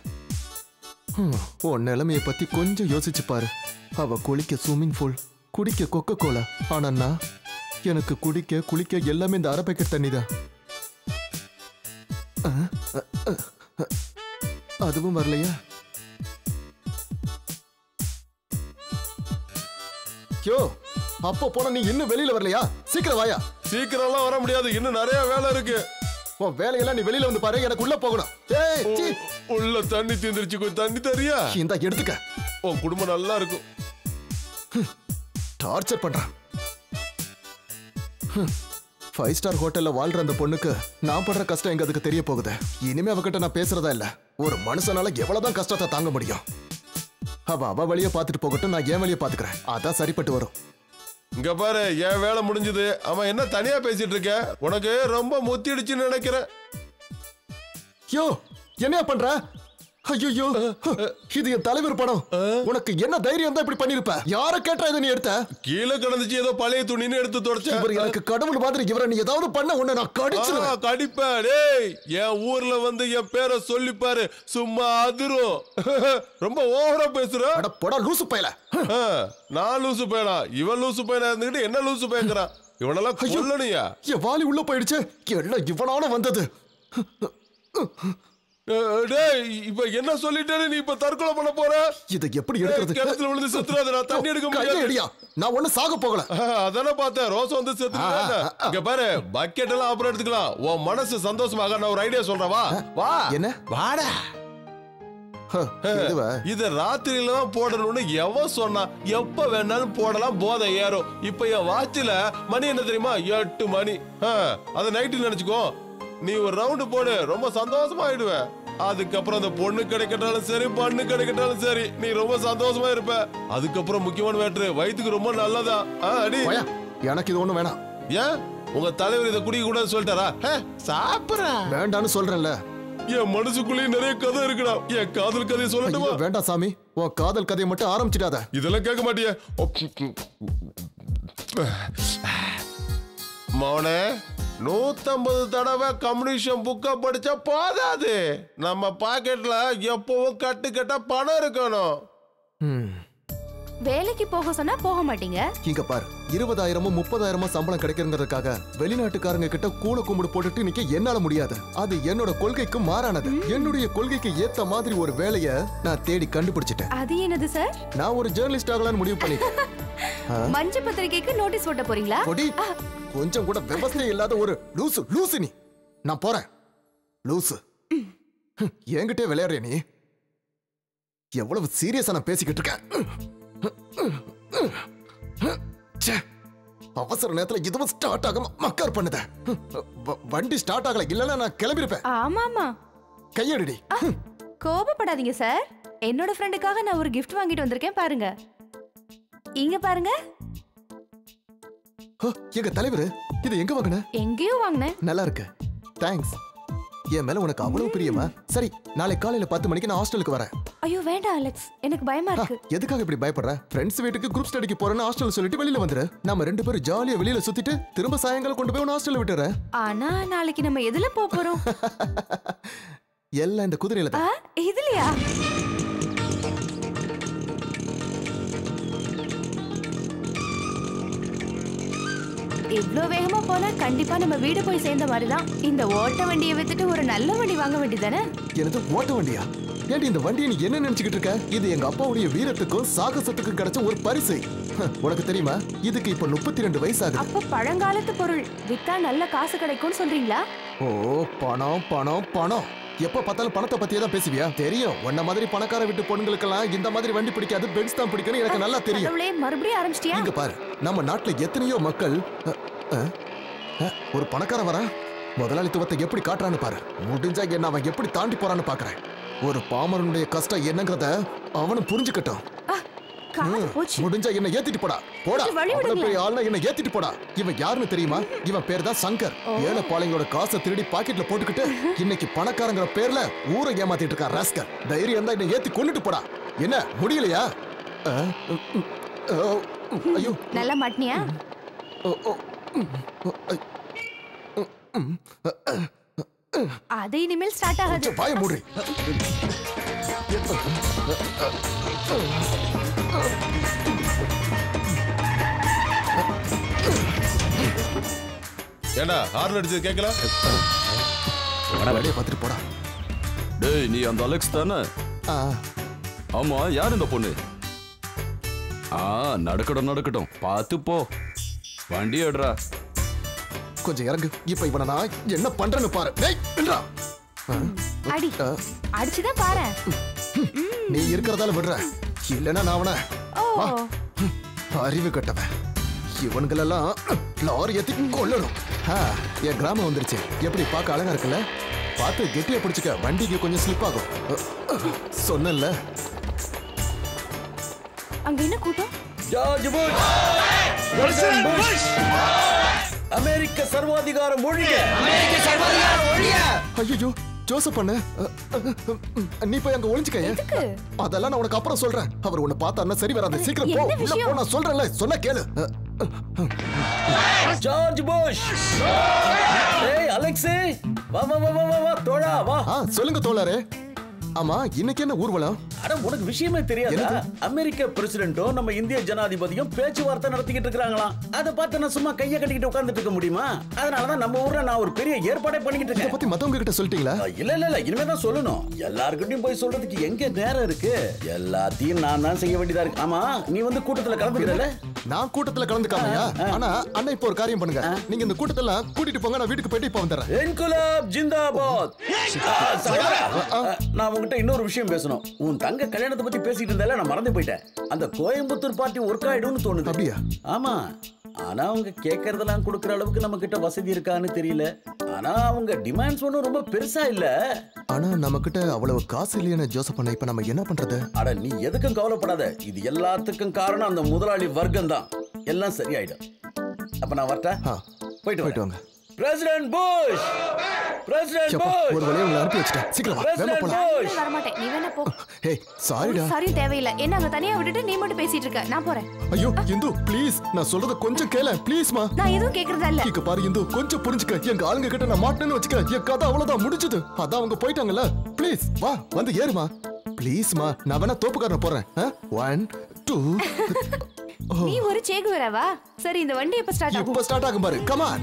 ஹம், உன் நிலைமைய பத்தி கொஞ்சம் யோசிச்சு பாரு அவ குளிக்க ஸ்விம்மிங் பூல் குடிக்க கொக்க கோலா ஆனா நான் எனக்கு குடிக்க குளிக்க எல்லாமே இந்த அரை பேக்கெட் தண்ணி தான் அதுவும் வரலையா யோ அப்போ போன நீ இன்னும் வெளியில வரலையா சீக்கிரம் வாயா சீக்கிரம்லாம் வர முடியாது இன்னும் நிறைய வேலை இருக்கு உன் வேலையெல்லாம் நீ வெளியில வந்து பாரு எனக்கு உள்ள போகணும் ஏய் சீ. உள்ள தண்ணி தீந்துருச்சு கொஞ்சம் தண்ணி தரியா இந்தா எடுத்துக்க உன் குடும்பம் நல்லா இருக்கும் டார்ச்சர் பண்றான் ஃபைவ் ஸ்டார் ஹோட்டல்ல வாழ்ற அந்த பொண்ணுக்கு நான் படுற கஷ்டம் எங்க அதுக்கு தெரிய போகுது இனிமே அவகிட்ட நான் பேசுறதா இல்ல ஒரு மனுஷனால எவ்வளவுதான் கஷ்டத்தை தாங்க முடியும் அவ அவ வழிய பாத்துட்டு போகட்டும் நான் என் வழிய பாத்துக்கிறேன் அதான் சரிப்பட்டு வரும் இங்க பாரு என் வேலை முடிஞ்சது அவன் என்ன தனியா பேசிட்டு இருக்க உனக்கு ரொம்ப முத்திடுச்சுன்னு நினைக்கிறேன் யோ என்னையா பண்ற ஐயோ இது என் தலைவர் படம் உனக்கு என்ன தைரியம் தான் இப்படி பண்ணிருப்ப யார கேட்டா இதை நீ எடுத்த கீழே கிடந்துச்சு ஏதோ பழைய துணின்னு எடுத்து தொடச்ச இவர் எனக்கு கடவுள் மாதிரி இவரை நீ ஏதாவது பண்ண உன்னை நான் கடிச்சிருவேன் ஆ, கடிப்பேன் டேய் என் ஊர்ல வந்து என் பேரை சொல்லிப்பாரு சும்மா அதிரும் ரொம்ப ஓவரா பேசுற போடா லூசு பயல நான் லூசு பையனா இவன் லூசு பையனா இருந்துகிட்டு என்ன லூசு பயங்கிறான் இவனெல்லாம் கொல்லணுயா என் வாலி உள்ள போயிடுச்சு எல்லாம் இவனால வந்தது அஹ், டேய் இப்ப என்ன சொல்லிட்டேன்னு நீ இப்ப தற்கொலை பண்ண போற இதை எப்படி எடுக்கிறது ஏய், கிணத்துல விழுந்து செத்துறாத நான் தண்ணி எடுக்க கையில முடியாது எடியா நான் ஒண்ணு சாக போகல ஆஹ், அதானே பார்த்தேன் ரோஸ் வந்து செத்துட்டாங்க இங்க பாரு பக்கெட் எல்லாம் அப்புறம் எடுத்துக்கலாம் உன் மனசு சந்தோஷமாக நான் ஒரு ஐடியா சொல்றேன் வா வா என்ன வாடா இத ராத்திரியில தான் போடணும்னு எவன் சொன்னா எப்ப வேணாலும் போடலாம் போதை ஏறும் இப்ப என் வாட்சில மணி என்ன தெரியுமா எட்டு மணி ஆஹ், அத நைட்டு நினைச்சுக்கோ நீ ஒரு ரவுண்டு போடு ரொம்ப சந்தோஷமா ஆயிடுவ அதுக்கப்புறம் அந்த பொண்ணு கிடைக்கட்டாலும் சரி பண்ணு கிடைக்கட்டாலும் சரி நீ ரொம்ப சந்தோஷமா இருப்ப அதுக்கப்புறம் முக்கியமான வேட்ரு வயித்துக்கு ரொம்ப நல்லதா ஆ, அடி போயா, எனக்கு இது ஒண்ணும் வேணாம் ஏன் உங்க தலைவர் இதை குடிக்க கூடாது சொல்லிட்டாரா சாப்பிடுறேன் வேண்டான்னு சொல்றேன்ல என் மனசுக்குள்ளேயும் நிறைய கதை இருக்குடா என் காதல் கதையை சொல்லட்டுமா ஐயோ, வேண்டாம் சாமி உன் காதல் கதையை மட்டும் ஆரம்பிச்சிடாத இதெல்லாம் கேட்க மாட்டிய மௌனே நூத்தம்பது தடவை கம்யூனிஷன் புக்கை படிச்சா போதாது நம்ம பாக்கெட்ல எப்பவும் கட்டு கட்டா பணம் இருக்கணும் ம், வேலைக்கு போக சொன்னா போக மாட்டீங்க இங்க பாரு இருபதாயிரமோ முப்பதாயிரமோ சம்பளம் கிடைக்கிறதுக்காக வெளிநாட்டுக்காரங்க கிட்ட கூல கும்பிடு போட்டுட்டு நிக்க என்னால முடியாது அது என்னோட கொள்கைக்கு மாறானது என்னுடைய கொள்கைக்கு ஏத்த மாதிரி ஒரு வேலைய நான் தேடி கண்டுபிடிச்சிட்டேன் அது என்னது சார் நான் ஒரு ஜேர்னலிஸ்ட் ஆகலாம்னு முடிவு பண்ணிட்டேன் ஆ, மஞ்ச பத்திரிகைக்கு நோட்டீஸ் ஓட்ட போறீங்களா கொடி கொஞ்சம் கூட விவசாயம் இல்லாத ஒரு லூசு லூசு நீ நான் போறேன் லூசு ஹம், என்கிட்டே விளையாடுறிய நீ எவ்வளவு சீரியஸா நான் பேசிக்கிட்டு இருக்கேன் ச்சே, அவசர நேரத்துல இதுவும் ஸ்டார்ட் ஆகாம மக்கார் பண்ணுத வ- வண்டி ஸ்டார்ட் ஆகல இல்லைன்னா நான் கிளம்பிருப்பேன் ஆமா ஆமா கையடிடி கோபப்படாதீங்க சார் என்னோட ஃப்ரெண்டுக்காக நான் ஒரு gift வாங்கிட்டு வந்திருக்கேன் பாருங்க இங்க பாருங்க ஹோ, எங்க தலைவர் இது எங்க வாங்கின எங்கேயோ வாங்கினேன் நல்லா இருக்கு தேங்க்ஸ் என் மேல உனக்கு அவ்வளவு பிரியமா சரி நாளை காலையில பத்து மணிக்கு நான் ஹாஸ்டலுக்கு வரேன் ஐயோ வேண்டாம் அலெக்ஸ் எனக்கு பயமா இருக்கு எதுக்காக இப்படி பயப்படுற ஃப்ரெண்ட்ஸ் வீட்டுக்கு குரூப் ஸ்டடிக்கு போறேன்னு ஹாஸ்டல் சொல்லிட்டு வெளியில வந்துரு நம்ம ரெண்டு பேரும் ஜாலியா வெளியில சுத்திட்டு திரும்ப சாயங்காலம் கொண்டு போய் உன் ஹாஸ்டல்ல விட்டுறேன் ஆனா நாளைக்கு நம்ம எதுல போக போறோம் எல்லாம் இந்த குதிரையில ஆ, இதுலயா இவ்ளோ வேகமா போனா கண்டிப்பா நம்ம வீடு போய் சேர்ந்த மாதிரிதான் இந்த ஓட்ட வண்டியை வித்துட்டு ஒரு நல்ல வண்டி வாங்க வேண்டியதானே எனது ஓட்ட வண்டியா ஏன்டி இந்த வண்டியை நீ என்ன நினைச்சுக்கிட்டு இருக்க இது எங்க அப்பாவுடைய வீரத்துக்கும் சாகசத்துக்கும் கிடைச்ச ஒரு பரிசு ஹ, உனக்கு தெரியுமா இதுக்கு இப்ப முப்பத்தி ரெண்டு வயசு ஆகுது அப்ப பழங்காலத்து பொருள் வித்தா நல்ல காசு கிடைக்கும்னு சொல்றீங்களா ஓ பணம் பணம் பணம் எப்ப பார்த்தாலும் பணத்தை பத்தியே தான் பேசுவியா தெரியும் உன்ன மாதிரி பணக்கார வீட்டு பொண்ணுங்களுக்கெல்லாம் இந்த மாதிரி வண்டி பிடிக்காது பென்ஸ் தான் பிடிக்கணும் எனக்கு நல்லா தெரியும் கடவுளே மறுபடியும் ஆரம்பிச்சிட்டியா இங்க பாரு நம்ம நாட்டுல எத்தனையோ மக்கள் அ, அ, அ, ஒரு பணக்காரன் வரான் முதலாளித்துவத்தை எப்படி காட்டுறான்னு பாரு முடிஞ்சா என்ன அவன் எப்படி தாண்டி போறான்னு பாக்குறேன் ஒரு பாமரனுடைய கஷ்டம் என்னங்கிறத அவனும் புரிஞ்சுக்கட்டும் காது ம், போச்சு முடிஞ்சா என்ன ஏத்திட்டு போடா போடா கொஞ்சம் வழி அவ்வளவு விடுங்களேன். பெரிய ஆள்னா என்ன ஏத்திட்டு போடா இவன் யாருன்னு தெரியுமா இவன் பேர் தான் சங்கர் ஏழை பாளையங்களோட காசை திருடி பாக்கெட்ல போட்டுக்கிட்டு இன்னைக்கு பணக்காரங்கிற பேர்ல ஊரை ஏமாத்திட்டு இருக்கான் ராஸ்கர் தைரியம் தான் என்ன ஏத்தி கொண்டுட்டு போடா என்ன முடியலையா அ, ம், ம், ஓ, ம், ஐயோ நல்லா மாட்டினியா ஓ, ஓ, ம், ஓ, ஐ, ம், ம், அ, அ, அது இனிமேல் ஸ்டார்ட் ஆகாது கொஞ்சம் வாய மூடி ஏண்டா ஹார்ன் அடிச்சது கேட்கல வேலையை பார்த்துட்டு போடா டேய் நீ அந்த அலெக்ஸ் தானே ஆ ஆமா யார் இந்த பொண்ணு ஆ நடக்கட்டும் நடக்கட்டும் பார்த்து போ வண்டி எடுறா கொஞ்சம் இறங்கு இப்ப இவனை நான் என்ன பண்றேன்னு பாரு டேய் நில்றா. ஆ, அடி ஆ, அடிச்சுதான் பாரு நீ இருக்கிறதால விடுற இல்லைன்னா நான் அவனை ஓ அறிவு கட்டவன் இவன்களெல்லாம் ஃப்ளோர் ஏத்தி கொள்ளணும் ஆ, என் கிராமம் வந்துருச்சு எப்படி பார்க்க அழகா இருக்குல்ல பார்த்து கெட்டியா பிடிச்சுக்க வண்டிக்கு கொஞ்சம் ஸ்லிப் ஆகும் அ, அ, சொன்னேன்ல அங்க என்ன கூட்டம் ஜார்ஜ் புஷ் பிரசிடென்ட் புஷ் அமெரிக்க சர்வாதிகாரம் ஒழிக அமெரிக்க சர்வாதிகாரம் ஒழிக ஐயோ ஜோசப் பண்ண நீ போய் அங்க ஒளிஞ்சுக்க அதெல்லாம் நான் உனக்கு அப்புறம் சொல்றேன் அவர் உன்னை பார்த்தாருன்னா சரி வராது சீக்கிரம் போ என்ன உள்ள போ விஷயம்? நான் சொல்றேன்ல சொன்னா கேளு அ, ஜார்ஜ் புஷ் ஏய் அலெக்ஸே வா வா வா வா வா வா தோழா வா ஆ சொல்லுங்க தோழரே ஆமா இன்னைக்கு என்ன ஊர்வலம் அட உனக்கு விஷயமே தெரியாதா அமெரிக்க பிரசிடென்ட்டும் நம்ம இந்திய ஜனாதிபதியும் பேச்சுவார்த்தை நடத்திக்கிட்டு இருக்காங்களாம் அதை பார்த்து நான் சும்மா கையை கட்டிக்கிட்டு உட்கார்ந்துட்டு இருக்க முடியுமா அதனாலதான் நம்ம ஊர்ல நான் ஒரு பெரிய ஏற்பாடே பண்ணிக்கிட்டு இருக்கேன் பத்தி மத்தவங்க கிட்ட சொல்லிட்டீங்களா இல்ல இல்ல இல்ல இனிமே தான் சொல்லணும் எல்லார்கிட்டயும் போய் சொல்றதுக்கு எங்க நேரம் இருக்கு எல்லாத்தையும் நான் தான் செய்ய வேண்டியதா இருக்கு ஆமா நீ வந்து கூட்டத்துல கலந்துக்கிறல நான் கூட்டத்துல கலந்துக்காமையா ஆனா அண்ணா இப்போ ஒரு காரியம் பண்ணுங்க நீங்க இந்த கூட்டத்துல கூட்டிட்டு போங்க நான் வீட்டுக்கு போயிட்டு இப்போ வந்துடுறேன் இன்குலாப் ஜிந்தாபாத் ஆ, சகோதரா, ஆ, நான் உங்ககிட்ட இன்னொரு விஷயம் பேசணும் உன் தங்க கல்யாணத்தை பத்தி பேசிட்டு இருந்தால நான் மறந்து போயிட்டேன் அந்த கோயம்புத்தூர் பார்ட்டி ஒர்க் ஆயிடும்னு தோணுது அப்படியா ஆமா ஆனா அவங்க கேட்கறதெல்லாம் கொடுக்குற அளவுக்கு நம்ம கிட்ட வசதி இருக்கான்னு தெரியல ஆனா அவங்க டிமாண்ட்ஸ் ஒன்றும் ரொம்ப பெருசா இல்ல ஆனா நம்ம கிட்ட அவ்வளவு காசு இல்லையான ஜோசப் பண்ண இப்ப நம்ம என்ன பண்றது அட நீ எதுக்கும் கவலைப்படாத இது எல்லாத்துக்கும் காரணம் அந்த முதலாளி வர்க்கம் தான் எல்லாம் சரியாயிடும் அப்ப நான் வரட்டா போயிட்டு போயிட்டு வாங்க பிரசிடென்ட் புஷ் பிரசிடென்ட் எப்பா, புஷ் ஒரு வழியை உங்களை அனுப்பி வச்சிட்டேன் சீக்கிரம் வா வேகமா பிரசிடென்ட் போலாம் புஷ் வரமாட்டேன் நீ வேணா போ ஹே சாரிடா சாரி தேவையில்லை என்ன அங்க தனியா விட்டுட்டு நீ மட்டும் பேசிட்டு இருக்க நான் போறேன் ஐயோ இந்து ப்ளீஸ் நான் சொல்றத கொஞ்சம் கேள ப்ளீஸ்மா நான் எதுவும் கேக்குறதா இல்ல இங்க பாரு இந்து கொஞ்சம் புரிஞ்சுக்க எங்க ஆளுங்க கிட்ட நான் மாட்டேன்னு வச்சுக்க என் கதை அவ்வளவுதான் முடிஞ்சது அதான் அவங்க போயிட்டாங்கல்ல ப்ளீஸ் வா வந்து ஏறுமா ப்ளீஸ்மா நான் வேணா தோப்புக்காரனை போறேன் ஒன் டூ நீ ஒரு சேகு வரவா சரி இந்த வண்டி எப்ப ஸ்டார்ட் ஆகும் இப்ப ஸ்டார்ட் ஆகும் பாரு கமான்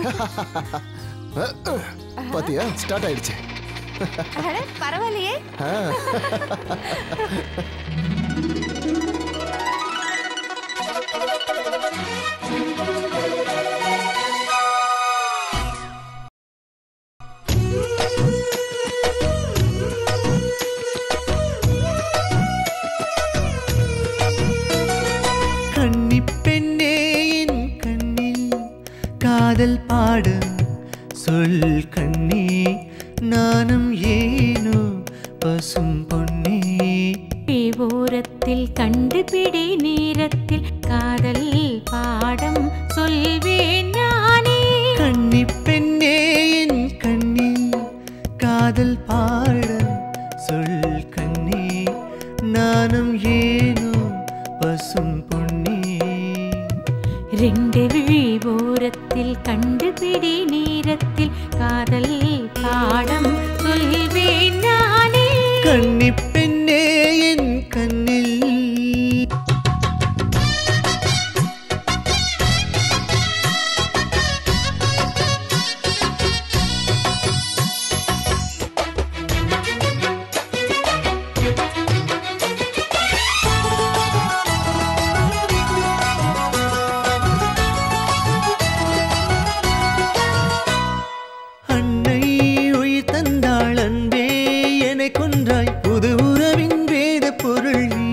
பாத்தியா ஸ்டார்ட் ஆயிடுச்சு அட, பரவாயில்லையே ஆ. கன்னிப்பெண்ணே என் கண்ணில் காதல் பாடும் சொல் கண்ணே நானும் ஏனோ பசும் பொன்னே ஓரத்தில் கண்டுபிடி நேரத்தில் காதல் பாடம் சொல்வேன் நானே கன்னிப்பெண்ணே என் கண்ணில் காதல் பாடும் சொல் கண்ணே நானும் ஏனோ பசும் பொன்னே ரெண்டு விழி ஓரத்தில் கண்டுபிடி நேரத்தில் காதல் பாடம் சொல்வேன் நானே கன்னிப்பெண்ணே என் கண்ணில் அன்னை உயிர் தந்தாள் அன்பே என்னை கொன்றாய் புது உறவின் வேத பொருள் நீ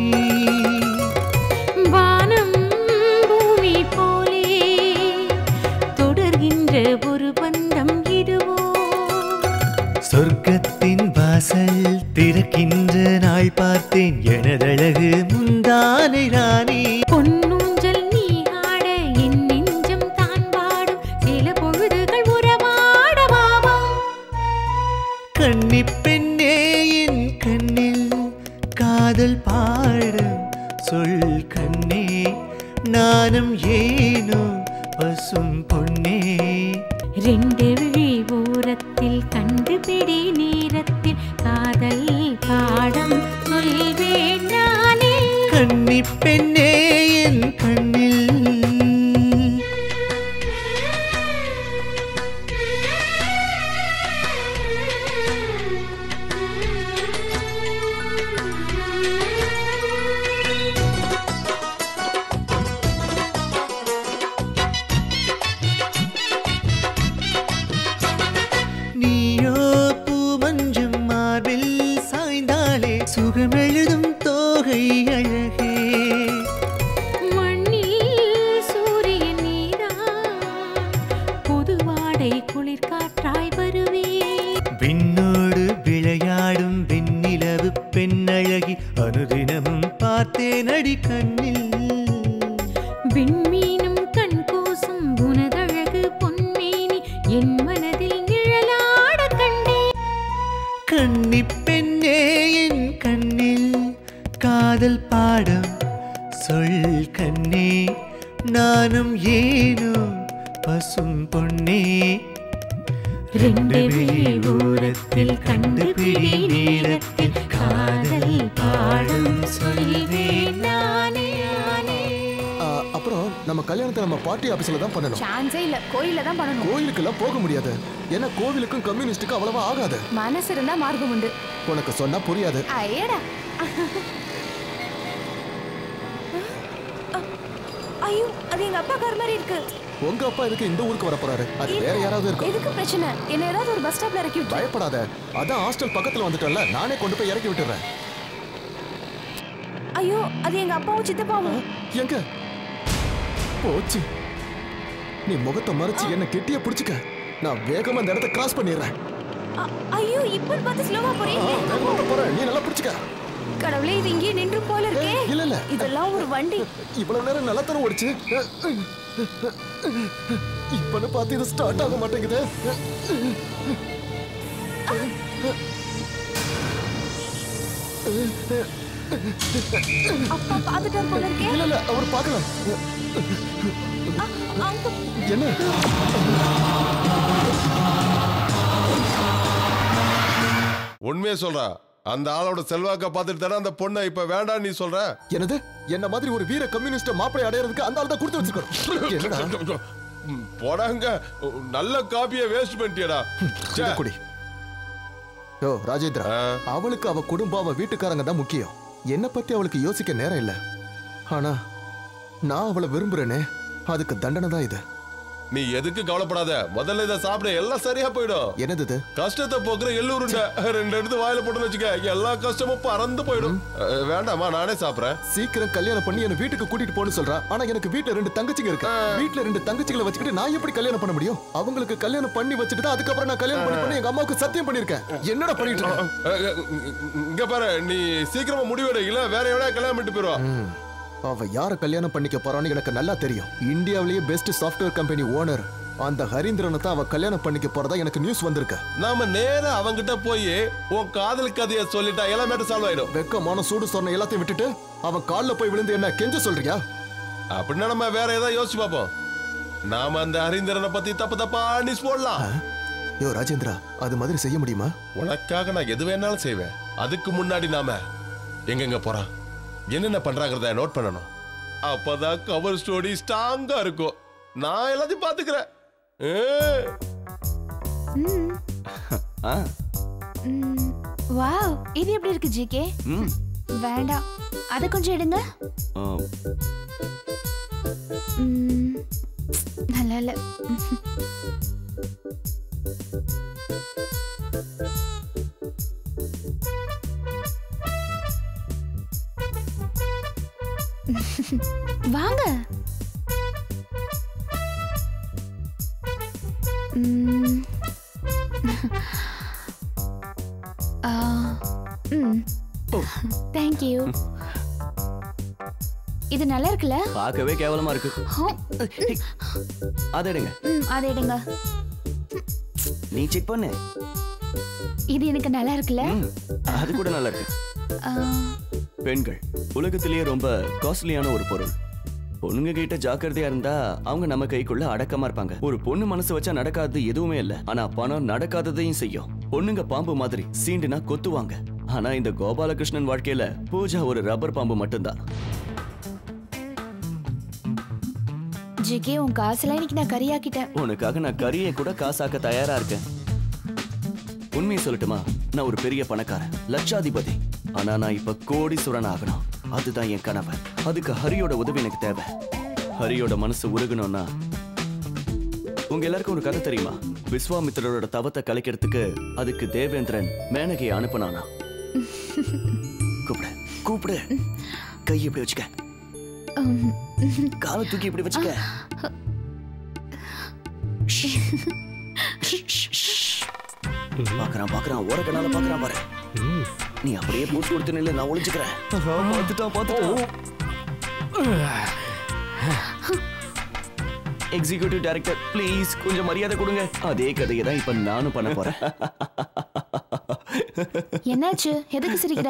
வானம் பூமி போலே தொடர்கின்ற ஒரு பந்தம் இதுவோ சொர்க்கத்தின் வாசல் திறக்கின்ற நாள் பார்த்தேன் எனதழகு முந்தானை ராணி பொன்னூஞ்சல் நீ ஆட என் நெஞ்சம் தான் பாடும் சில பொழுதுகள் உறவாடவாமா கன்னிப்பெண்ணே என் கண்ணில் காதல் பாடும் சொல் கண்ணே நானும் ஏனோ பசும் பொன்னே ரெண்டு விழி ஓரத்தில் கண்டுபிடி நேரத்தில் காதல் பாடம் சொல்வேன் நானே கன்னிப்பெண்ணே என் கண்ணில் நீயோ பூமஞ்சம் மார்பில் சாய்ந்தாளே சுகமெழுதும் தோகை அழகே கூடை குளிர் காற்றாய் வருவேன் விண்ணோடு விளையாடும் வெண்ணிலவு பெண்ணழகி அனுதினமும் பார்த்தேன் அடி கண்ணில் விண்மீனும் கண் கூசும் உனதழகு பொன்மேனி என் மனதில் நிழலாட கண்டேன் கன்னி பெண்ணே என் கண்ணில் காதல் பாடம் சொல் கண்ணே நானும் ஏனோ பசும் பொன்னே ரெண்டு விழி ஓரத்தில் கண்டுபிடி நேரத்தில் காதல் பாடம் சொல்வேன் நானே நானே ஆ, அப்புறம் நம்ம கல்யாணத்தை நம்ம பார்ட்டி ஆபீஸ்ல தான் பண்ணணும் சான்ஸே இல்ல கோயில்ல தான் பண்ணணும் கோயிலுக்கெல்லாம் போக முடியாது ஏன்னா கோவிலுக்கும் கம்யூனிஸ்டுக்கும் அவ்வளவா ஆகாது மனசு இருந்தா மார்க்கம் உண்டு உனக்கு சொன்னா புரியாது ஐயடா ஐயோ அது எங்க அப்பா கார் மாதிரி இருக்கு உங்க அப்பா எதுக்கு இந்த ஊருக்கு வர போறாரு அது வேற யாராவது இருக்கும் எதுக்கு பிரச்சனை என்ன ஏதாவது ஒரு பஸ் ஸ்டாப்ல இறக்கி விட்டு பயப்படாத அதான் ஹாஸ்டல் பக்கத்துல வந்துட்டல நானே கொண்டு போய் இறக்கி விட்டுறேன் ஐயோ அது எங்க அப்பாவும் சித்தப்பாவும் எங்க போச்சு நீ முகத்தை மறைச்சு என்ன கெட்டிய பிடிச்சுக்க நான் வேகமா இந்த இடத்த கிராஸ் பண்ணிடுறேன் அ- ஐயோ இப்ப பார்த்து ஸ்லோவா ஆ, போறீங்க வேகமா தான் போறேன் நீ நல்லா பிடிச்சுக்க கடவுளே இது இங்கே நின்று போல இருக்கே இல்ல இல்ல இதெல்லாம் ஒரு வண்டி இவ்வளவு நேரம் நல்லா தானே ஓடிச்சு இப்பன்னு பார்த்து இது ஸ்டார்ட் ஆக மாட்டேங்குது அப்பா பாத்துட்டார் போல இருக்கே இல்ல இல்ல அவர் பார்க்கல அங்க என்ன உண்மையை சொல்றா அந்த ஆளோட செல்வாக்க பார்த்துட்டு தானே அந்த பொண்ணை இப்ப வேண்டாம் நீ சொல்ற என்னது என்ன மாதிரி ஒரு வீர கம்யூனிஸ்ட் மாப்பிளை அடையறதுக்கு அந்த ஆள் தான் கொடுத்து வச்சிருக்கணும் என்னடா ம், போடாங்க நல்ல காப்பியை வேஸ்ட் பண்ணிட்டியடா இத குடி யோ ராஜேந்திரா அவளுக்கு அவ குடும்பம் அவ வீட்டுக்காரங்க தான் முக்கியம் என்ன பத்தி அவளுக்கு யோசிக்க நேரம் இல்ல ஆனா நான் அவளை விரும்புறேனே அதுக்கு தண்டனை தான் இது நீ எதுக்கு கவலைப்படாத முதல்ல இதை சாப்பிட எல்லாம் சரியா போயிடும் என்னது இது கஷ்டத்தை போக்குற எள்ளுருண்டை ரெண்டு எடுத்து வாயில போட்டுன்னு வச்சுக்க எல்லா கஷ்டமும் பறந்து போயிடும் அஹ், வேண்டாமா நானே சாப்பிடுறேன் சீக்கிரம் கல்யாணம் பண்ணி என்ன வீட்டுக்கு கூட்டிட்டு போன்னு சொல்றா ஆனா எனக்கு வீட்ல ரெண்டு தங்கச்சிங்க இருக்கு வீட்ல ரெண்டு தங்கச்சிகளை வச்சுக்கிட்டு நான் எப்படி கல்யாணம் பண்ண முடியும் அவங்களுக்கு கல்யாணம் பண்ணி வச்சுட்டு தான் அதுக்கப்புறம் நான் கல்யாணம் பண்ணி பண்ணி எங்க அம்மாவுக்கு சத்தியம் பண்ணிருக்கேன் என்னடா பண்ணிட்டு இருக்க அஹ், அஹ், இங்க பாரு நீ சீக்கிரமா முடிவெடு இல்ல வேற எவனா கல்யாணம் பண்ணிட்டு போயிருவா அவ யார கல்யாணம் பண்ணிக்க போறான்னு எனக்கு நல்லா தெரியும் இந்தியாவிலேயே பெஸ்ட் சாஃப்ட்வேர் கம்பெனி ஓனர் அந்த ஹரீந்திரனை தான் அவ கல்யாணம் பண்ணிக்க போறதா எனக்கு நியூஸ் வந்திருக்கு நாம நேரா அவங்கிட்ட போய் உன் காதல் கதையை சொல்லிட்டா எல்லாம் மேட்டர் சால்வ் ஆயிடும் வெக்கமான சூடு சொன்ன எல்லாத்தையும் விட்டுட்டு அவன் கால்ல போய் விழுந்து என்ன கெஞ்ச சொல்றியா அப்படின்னா நம்ம வேற ஏதாவது யோசிச்சு பார்ப்போம் நாம அந்த ஹரீந்திரனை பத்தி தப்பு தப்பா நியூஸ் போடலாம் யோ ராஜேந்திரா அது மாதிரி செய்ய முடியுமா உனக்காக நான் எது வேணாலும் செய்வேன் அதுக்கு முன்னாடி நாம எங்கெங்க போறான் என்னென்ன பண்றாங்கிறத நோட் பண்ணணும் அப்பதான் கவர் ஸ்டோரி ஸ்ட்ராங்கா இருக்கும் நான் எல்லாத்தையும் பாத்துக்கிறேன் ஏ. ஆ வாவ் இது எப்படி இருக்கு ஜிகே ம் வேண்டாம் அதை கொஞ்சம் எடுங்க ஆ, ம், நல்லா இல்ல வாங்க ம். ஆ, ம். தேங்க்யூ இது நல்லா இருக்குல்ல பார்க்கவே கேவலமா இருக்கு ஹோ, அதை எடுங்க ம், அதை எடுங்க நீ செக் பண்ணு இது எனக்கு நல்லா இருக்குல்ல ம், அது கூட நல்லா இருக்கு ஆ, பெண்கள் உலகத்திலேயே ரொம்ப காஸ்ட்லியான ஒரு பொருள் பொண்ணுங்க கிட்ட ஜாக்கிரதையா இருந்தா அவங்க நம்ம கைக்குள்ள அடக்கமா இருப்பாங்க ஒரு பொண்ணு மனசு வச்சா நடக்காதது எதுவுமே இல்ல ஆனா பணம் நடக்காததையும் செய்யும் பொண்ணுங்க பாம்பு மாதிரி சீண்டுனா கொத்துவாங்க ஆனா இந்த கோபாலகிருஷ்ணன் வாழ்க்கையில பூஜா ஒரு ரப்பர் பாம்பு மட்டும்தான் ஜிகே உன் காசுலாம் இன்னைக்கு நான் கறியாக்கிட்டேன் உனக்காக நான் கரியை கூட காசாக்க தயாரா இருக்கேன் உண்மையை சொல்லட்டுமா நான் ஒரு பெரிய பணக்காரன் லட்சாதிபதி ஆனா நான் இப்ப கோடீஸ்வரன் ஆகணும் அதுதான் என் கனவு அதுக்கு ஹரியோட உதவி எனக்கு தேவை ஹரியோட மனசு உருகணும்னா உங்க எல்லாருக்கும் ஒரு கதை தெரியுமா விஸ்வாமித்திரரோட தவத்தை கலைக்கிறதுக்கு அதுக்கு தேவேந்திரன் மேனகையை அனுப்புனானா கூப்பிடு கூப்பிடு கை இப்படி வச்சுக்க காலை தூக்கி இப்படி வச்சுக்க பாக்குறான் பாக்குறான் ஓர கண்ணால பாக்குறான் பாரு நீ அப்படியே பூஸ் கொடுத்து நில்லு நான் ஒளிஞ்சுக்கிறேன் பார்த்துட்டான் பார்த்துட்டான் எக்ஸிகியூட்டிவ் டைரக்டர் ப்ளீஸ் கொஞ்சம் மரியாதை கொடுங்க அதே கதையை தான் இப்ப நானும் பண்ண போறேன் என்னாச்சு எதுக்கு சிரிக்கிற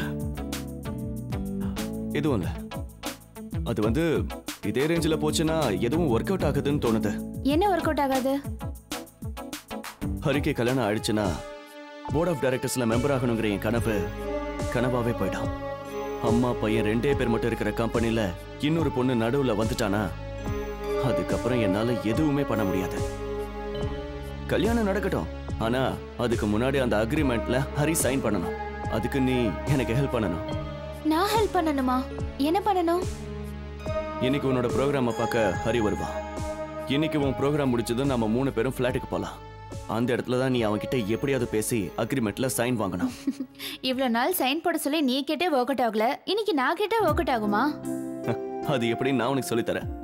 எதுவும் இல்ல அது வந்து இதே ரேஞ்சில் போச்சுன்னா எதுவும் ஒர்க் அவுட் ஆகுதுன்னு தோணுது என்ன ஒர்க் அவுட் ஆகாது ஹரிக்கு கல்யாணம் ஆயிடுச்சுன்னா போர்ட் ஆஃப் டைரக்டர்ஸ்ல மெம்பர் ஆகணுங்கிற என் கனவு கனவாவே போயிடும் அம்மா பையன் ரெண்டே பேர் மட்டும் இருக்கிற கம்பெனில இன்னொரு பொண்ணு நடுவுல வந்துட்டானா அதுக்கப்புறம் என்னால எதுவுமே பண்ண முடியாது கல்யாணம் நடக்கட்டும் ஆனா அதுக்கு முன்னாடி அந்த அக்ரிமெண்ட்ல ஹரி சைன் பண்ணணும் அதுக்கு நீ எனக்கு ஹெல்ப் பண்ணணும் நான் ஹெல்ப் பண்ணணுமா என்ன பண்ணணும் இன்னைக்கு உன்னோட ப்ரோக்ராமை பார்க்க ஹரி வருவான் இன்னைக்கு உன் ப்ரோக்ராம் முடிச்சதும் நம்ம மூணு பேரும் ஃப்ளாட்டுக்கு போலாம் அந்த இடத்துல தான் நீ அவன்கிட்ட எப்படியாவது பேசி அக்ரிமெண்ட்ல சைன் வாங்கணும் இவ்வளோ நாள் சைன் போட சொல்லி நீ கேட்டே ஒர்க் அவுட் ஆகல இன்னைக்கு நான் கேட்டே ஒர்க் அவுட் ஆகுமா அது எப்படி நான் உனக்கு சொல்லித் தரேன்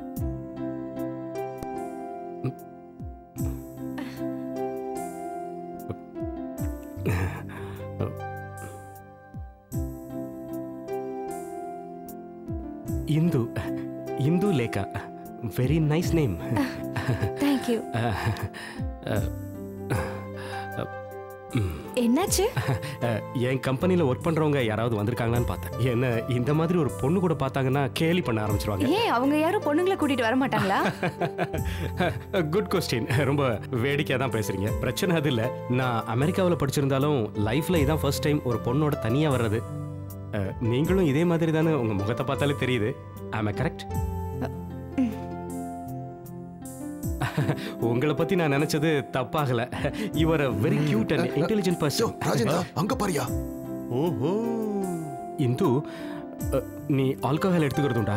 Indu Indulekha very nice name thank you என்னாச்சு என் கம்பெனியில் ஒர்க் பண்ணுறவங்க யாராவது வந்திருக்காங்களான்னு பார்த்தேன் என்ன இந்த மாதிரி ஒரு பொண்ணு கூட பார்த்தாங்கன்னா கேலி பண்ண ஆரம்பிச்சிருவாங்க ஏன் அவங்க யாரும் பொண்ணுங்களை கூட்டிட்டு வர மாட்டாங்களா குட் கொஸ்டின் ரொம்ப வேடிக்கையாக தான் பேசுறீங்க பிரச்சனை அது இல்லை நான் அமெரிக்காவில் படிச்சிருந்தாலும் லைஃப்பில் இதான் ஃபர்ஸ்ட் டைம் ஒரு பொண்ணோட தனியாக வர்றது அஹ், நீங்களும் இதே மாதிரி தானே உங்கள் முகத்தை பார்த்தாலே தெரியுது ஆமா கரெக்ட் உங்களை பத்தி நான் நினைச்சது தப்பாகல your very cute and intelligent person Rajendra அங்க பாரியா ஓஹோ இந்து அஹ், நீ ஆல்கஹால் எடுத்துக்கிறதுண்டா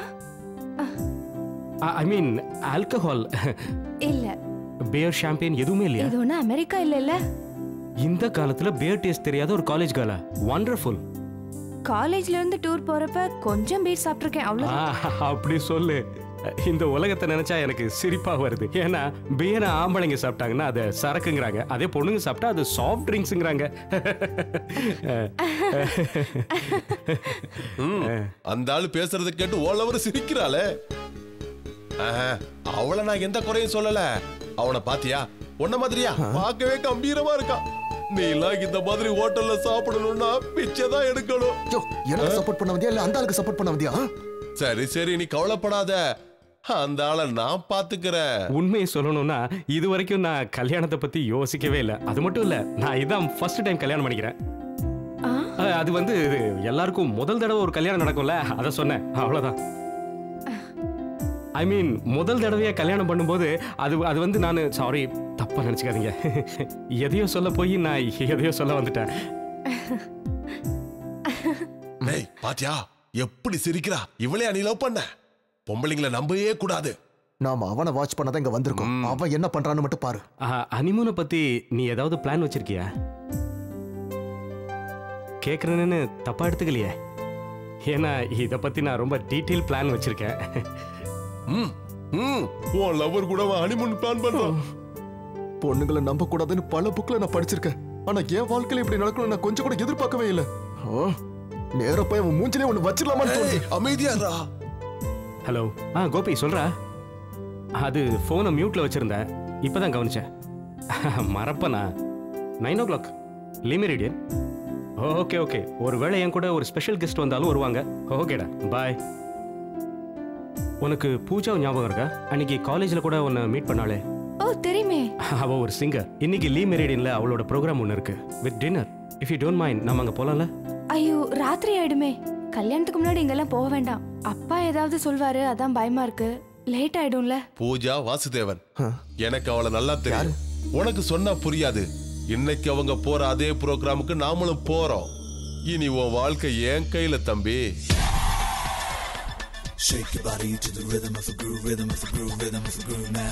ஐ மீன் ஆல்கஹால் இல்ல பியர் ஷாம்பெயின் எதுவுமே இல்லையா இது ஒண்ணு அமெரிக்கா இல்ல இல்ல இந்த காலத்துல பியர் டேஸ்ட் தெரியாத ஒரு காலேஜ் கேர்ளா வண்டர்ஃபுல் காலேஜ்ல இருந்து டூர் போறப்ப கொஞ்சம் பீர் சாப்பிட்டிருக்கேன் அவ்வளவு அப்படி சொல்லு இந்த உலகத்தை நினைச்சா எனக்கு சிரிப்பா வருது ஏன்னா பியரை ஆம்பளைங்க சாப்பிட்டாங்கன்னா அதை சரக்குங்கிறாங்க அதே பொண்ணுங்க சாப்பிட்டா அது சாஃப்ட் ட்ரிங்க்ஸுங்கிறாங்க ம், அந்த ஆளு பேசுறத கேட்டு ஓலவர் சிரிக்கிறாளே ஆஹா, அவள நான் எந்த குறையும் சொல்லல அவனை பாத்தியா உன்ன மாதிரியா பார்க்கவே கம்பீரமா இருக்கான் நீ எல்லாம் இந்த மாதிரி ஹோட்டல்ல சாப்பிடணும்னா பிச்சை தான் எடுக்கணும் எனக்கு சப்போர்ட் பண்ண வந்தியா இல்ல அந்த ஆளுக்கு சப்போர்ட் பண்ண வந்தியா சரி சரி நீ கவலைப்படாத அந்த ஆளை நான் பாத்துக்கிறேன் உண்மையை சொல்லணும்னா இது வரைக்கும் நான் கல்யாணத்தை பத்தி யோசிக்கவே இல்லை அது மட்டும் இல்ல நான் இதான் ஃபர்ஸ்ட் டைம் கல்யாணம் பண்ணிக்கிறேன் அஹ், அது வந்து இது எல்லாருக்கும் முதல் தடவை ஒரு கல்யாணம் நடக்கும்ல அதை சொன்னேன் அவ்வளவுதான் ஐ மீன் முதல் தடவையா கல்யாணம் பண்ணும்போது அது அது வந்து நான் சாரி தப்பா நினைச்சுக்காதீங்க எதையோ சொல்ல போய் நான் எதையோ சொல்ல வந்துட்டேன் டேய் பாத்தியா எப்படி சிரிக்கிறா இவளே நீ லவ் பண்ண பொம்பளைங்களை நம்பவே கூடாது நாம அவனை வாட்ச் பண்ணதான் இங்க வந்திருக்கோம் அவன் என்ன பண்றான்னு மட்டும் பாரு அனிமூனை பத்தி நீ ஏதாவது பிளான் வச்சிருக்கியா கேட்குறேன்னு தப்பா எடுத்துக்கலையே ஏன்னா இதை பத்தி நான் ரொம்ப டீட்டெயில் பிளான் வச்சிருக்கேன் ம் ம் உன் லவர் கூட ஹனிமூன் பிளான் பண்றான் பொண்ணுங்களை நம்ப கூடாதுன்னு பல புக்ல நான் படிச்சிருக்கேன் ஆனா என் வாழ்க்கையில இப்படி நடக்கணும் நான் கொஞ்சம் கூட எதிர்பார்க்கவே இல்லை ஓ, நேரா போய் அவன் மூஞ்சிலே ஒண்ணு வச்சிடலாமான்னு தோணுது அமைதியாரா ஹலோ ஆ கோபி சொல்றா அது ஃபோனை மியூட்ல வச்சிருந்தேன் இப்பதான் கவனிச்சேன் மறப்பனா nine o'clock Le Meridien okay okay ஒருவேளை என் கூட ஒரு ஸ்பெஷல் கெஸ்ட் வந்தாலும் வருவாங்க ஓகேடா பாய் உனக்கு பூஜா ஞாபகம் இருக்கா அன்னைக்கு காலேஜில் கூட உன்னை மீட் பண்ணாளே ஓ தெரியுமே அவ ஒரு சிங்கர் இன்னைக்கு லீ மெரிடியன்ல அவளோட ப்ரோக்ராம் ஒன்று இருக்கு with dinner if you don't mind நம்ம அங்கே போகலாம்ல ஐயோ ராத்திரி ஆயிடுமே கல்யாணத்துக்கு முன்னாடி இங்கெல்லாம் போக வேண்டாம் அப்பா ஏதாவது சொல்வாரு அதான் பயமா இருக்கு லேட் ஆயிடும்ல பூஜா வாசுதேவன் எனக்கு அவளை நல்லா தெரியும் உனக்கு சொன்னா புரியாது இன்னைக்கு அவங்க போற அதே ப்ரோக்ராமுக்கு நாமளும் போறோம் இனி உன் வாழ்க்கை என் கையில தம்பி Shake your body to the rhythm of the groove, rhythm of the groove, rhythm of the groove now.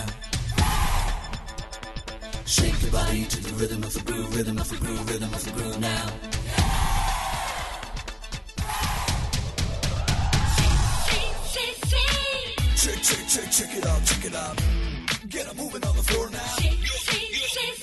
Shake your body to the rhythm of the groove, rhythm of the groove, rhythm of the groove now. Check, check, check, check it out, check it out. Get 'em moving on the floor now.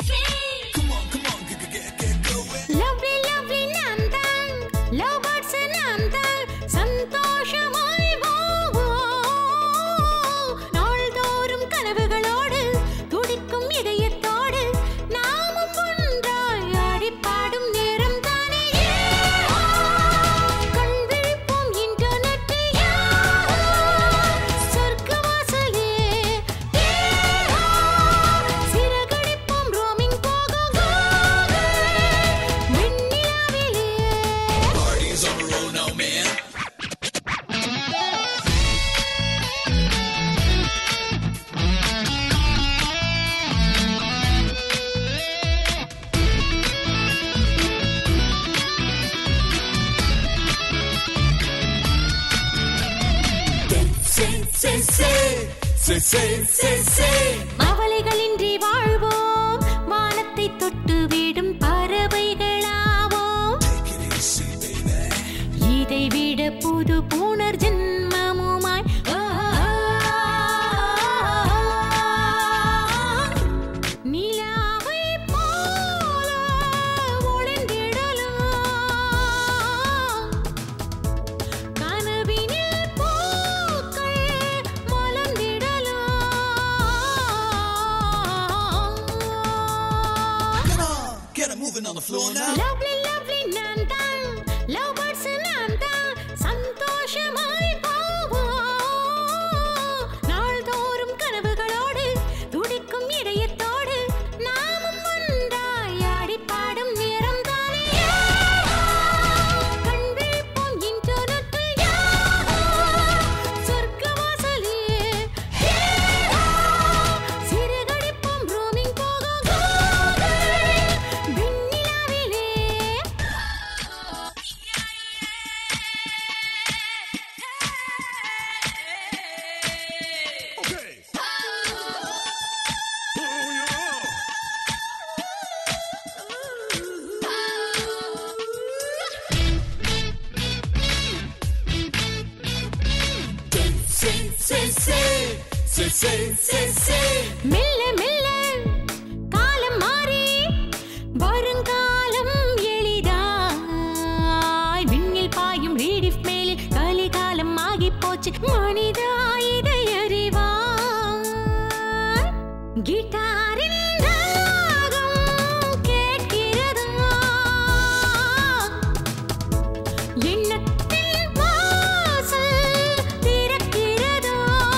say, say, say, say. அவலைகளின்றி வாழ்வோம் வானத்தை தொட்டு விடும் பறவைகளாவோம் இதை விட புது புனர் ஜென்மமுமாய் நிலாவை போல ஒளிந்திடலாம் கனவினில் பூக்கள் மலர்ந்திடலாம் Get it moving on the floor now. Lovely, lovely நான் தான் லவ் பேர்ட்ஸ் நான் தான் சந்தோஷமாய் போவோம் நாள்தோறும் கனவுகளோடு துடிக்கும் இதயத்தோடு நாமும் ஒன்றாய் ஆடி பாடும் நேரம் தானே கண் விழிப்போம் இன்டர்நெட்டில் சொர்க்கவாசலில் சிறகடிப்போம் roaming போக விண்ணிலாவிலே Say, say, say, say, say, say, say. மெல்ல மெல்ல காலம் மாறி வருங்காலம் எளிதாய் விண்ணில் பாயும் ரீடிஃப் மேலில் கலிகாலம் ஆகி போச்சு மனிதா இதை அறிவாய் கிட்டாரின் ராகம் கேட்கிறதா எண்ணத்தின் வாசல் திறக்கிறதா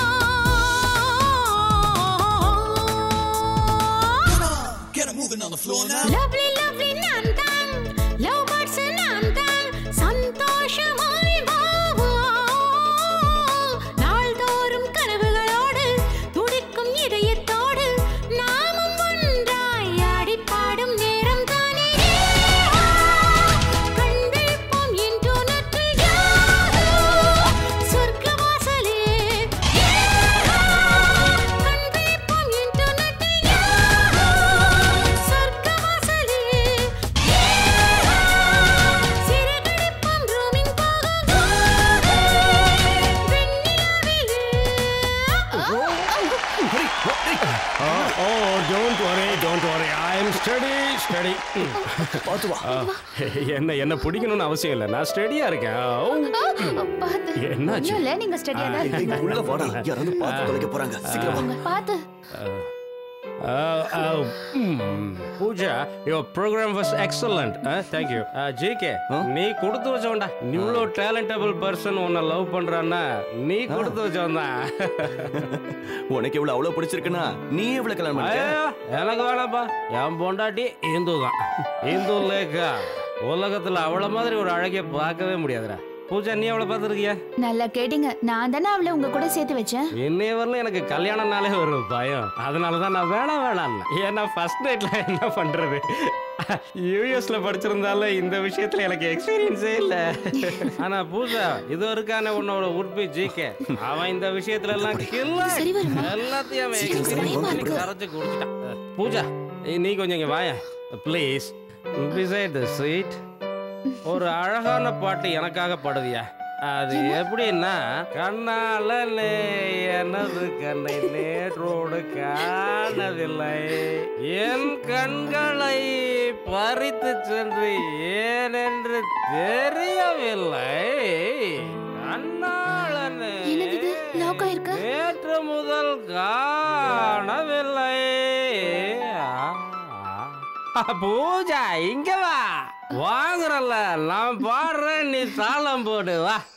Get it moving on the floor now. Lovely lovely நான் தான் லவ் பேர்ட்ஸ் நான் தான் சந்தோஷமாய் வாவோம் நாள்தோறும் கனவுகளோடு துடிக்கும் இதயத்தோடு நாமும் ஒன்றாய் ஆடி பாடும் நேரம் தானே கண் விழிப்போம் இன்டர்நெட்டில் யாரோ சொர்க்கவாசலே கண் விழிப்போம் இன்டர்நெட்டில் யாரோ சொர்க்கவாசலே சிறகடிப்போம் roaming போக Oh, oh, don't worry, don't worry. I am steady, steady. பார்த்து வா. என்ன என்ன பிடிக்கணும்னு அவசியம் இல்லை நான் ஸ்டெடியா இருக்கேன் ஓ, என்னாச்சு ஒண்ணும் இல்ல நீங்க ஸ்டடியா தான் இருக்கீங்க. உள்ள வாடா யாராவது பார்த்து தொலைக்க போறாங்க சீக்கிரம் வாங்க பாத்து Uh, uh, mm, Pooja your program was excellent thank you GK நீ கொடுத்து வச்சவன்டா இவ்வளோ டேலண்டபிள் பர்சன் உன்னை லவ் பண்றான்னா நீ கொடுத்து வச்சவன் தான் உனக்கு எவ்வளவு அவ்வளவு பிடிச்சிருக்குன்னா நீ எவ்வளவு கல்யாணம் பண்ணிக்க ஐயோ, எனக்கு வேணாப்பா என் பொண்டாட்டி இந்து தான் இந்து லேக்கா உலகத்துல அவள மாதிரி ஒரு அழகிய பார்க்கவே முடியாதுடா பூஜா நீ அவளை பார்த்துருக்கியா நல்லா கேட்டீங்க நான் தானே அவளை உங்க கூட சேர்த்து வச்சேன் இன்னைய வரல எனக்கு கல்யாணம்னாலே ஒரு பயம் அதனால தான் நான் வேணாம் வேணாம் ஏன்னா ஃபர்ஸ்ட் நைட்ல என்ன பண்றது யூஎஸ்ல படிச்சிருந்தாலும் இந்த விஷயத்துல எனக்கு எக்ஸ்பீரியன்ஸே இல்ல ஆனா பூஜா இது இருக்கான உன்னோட உற்பி ஜிகே அவன் இந்த விஷயத்துல எல்லாம் கில்ல சரி வருமா? எல்லாத்தையும் அவன் சரி, experience பயமா பண்ணி இருக்கு. கரைச்சு குடிச்சிட்டான் பூஜா நீ கொஞ்சம் இங்க வாய ப்ளீஸ் பிசைட் த சீட் ஒரு அழகான பாட்டு எனக்காக பாடுவியா அது எப்படின்னா கண்ணால நே எனது கண்ணை நேற்றோடு காணவில்லை என் கண்களை பறித்து சென்று ஏனென்று தெரியவில்லை கண்ணாளனே என்னது இது லாக் ஆயிருக்கு நேற்று முதல் காணவில்லை ஆ, பூஜா இங்க வா வாங்குறல்ல நான் பாடுறேன் நீ தாளம் போடு வா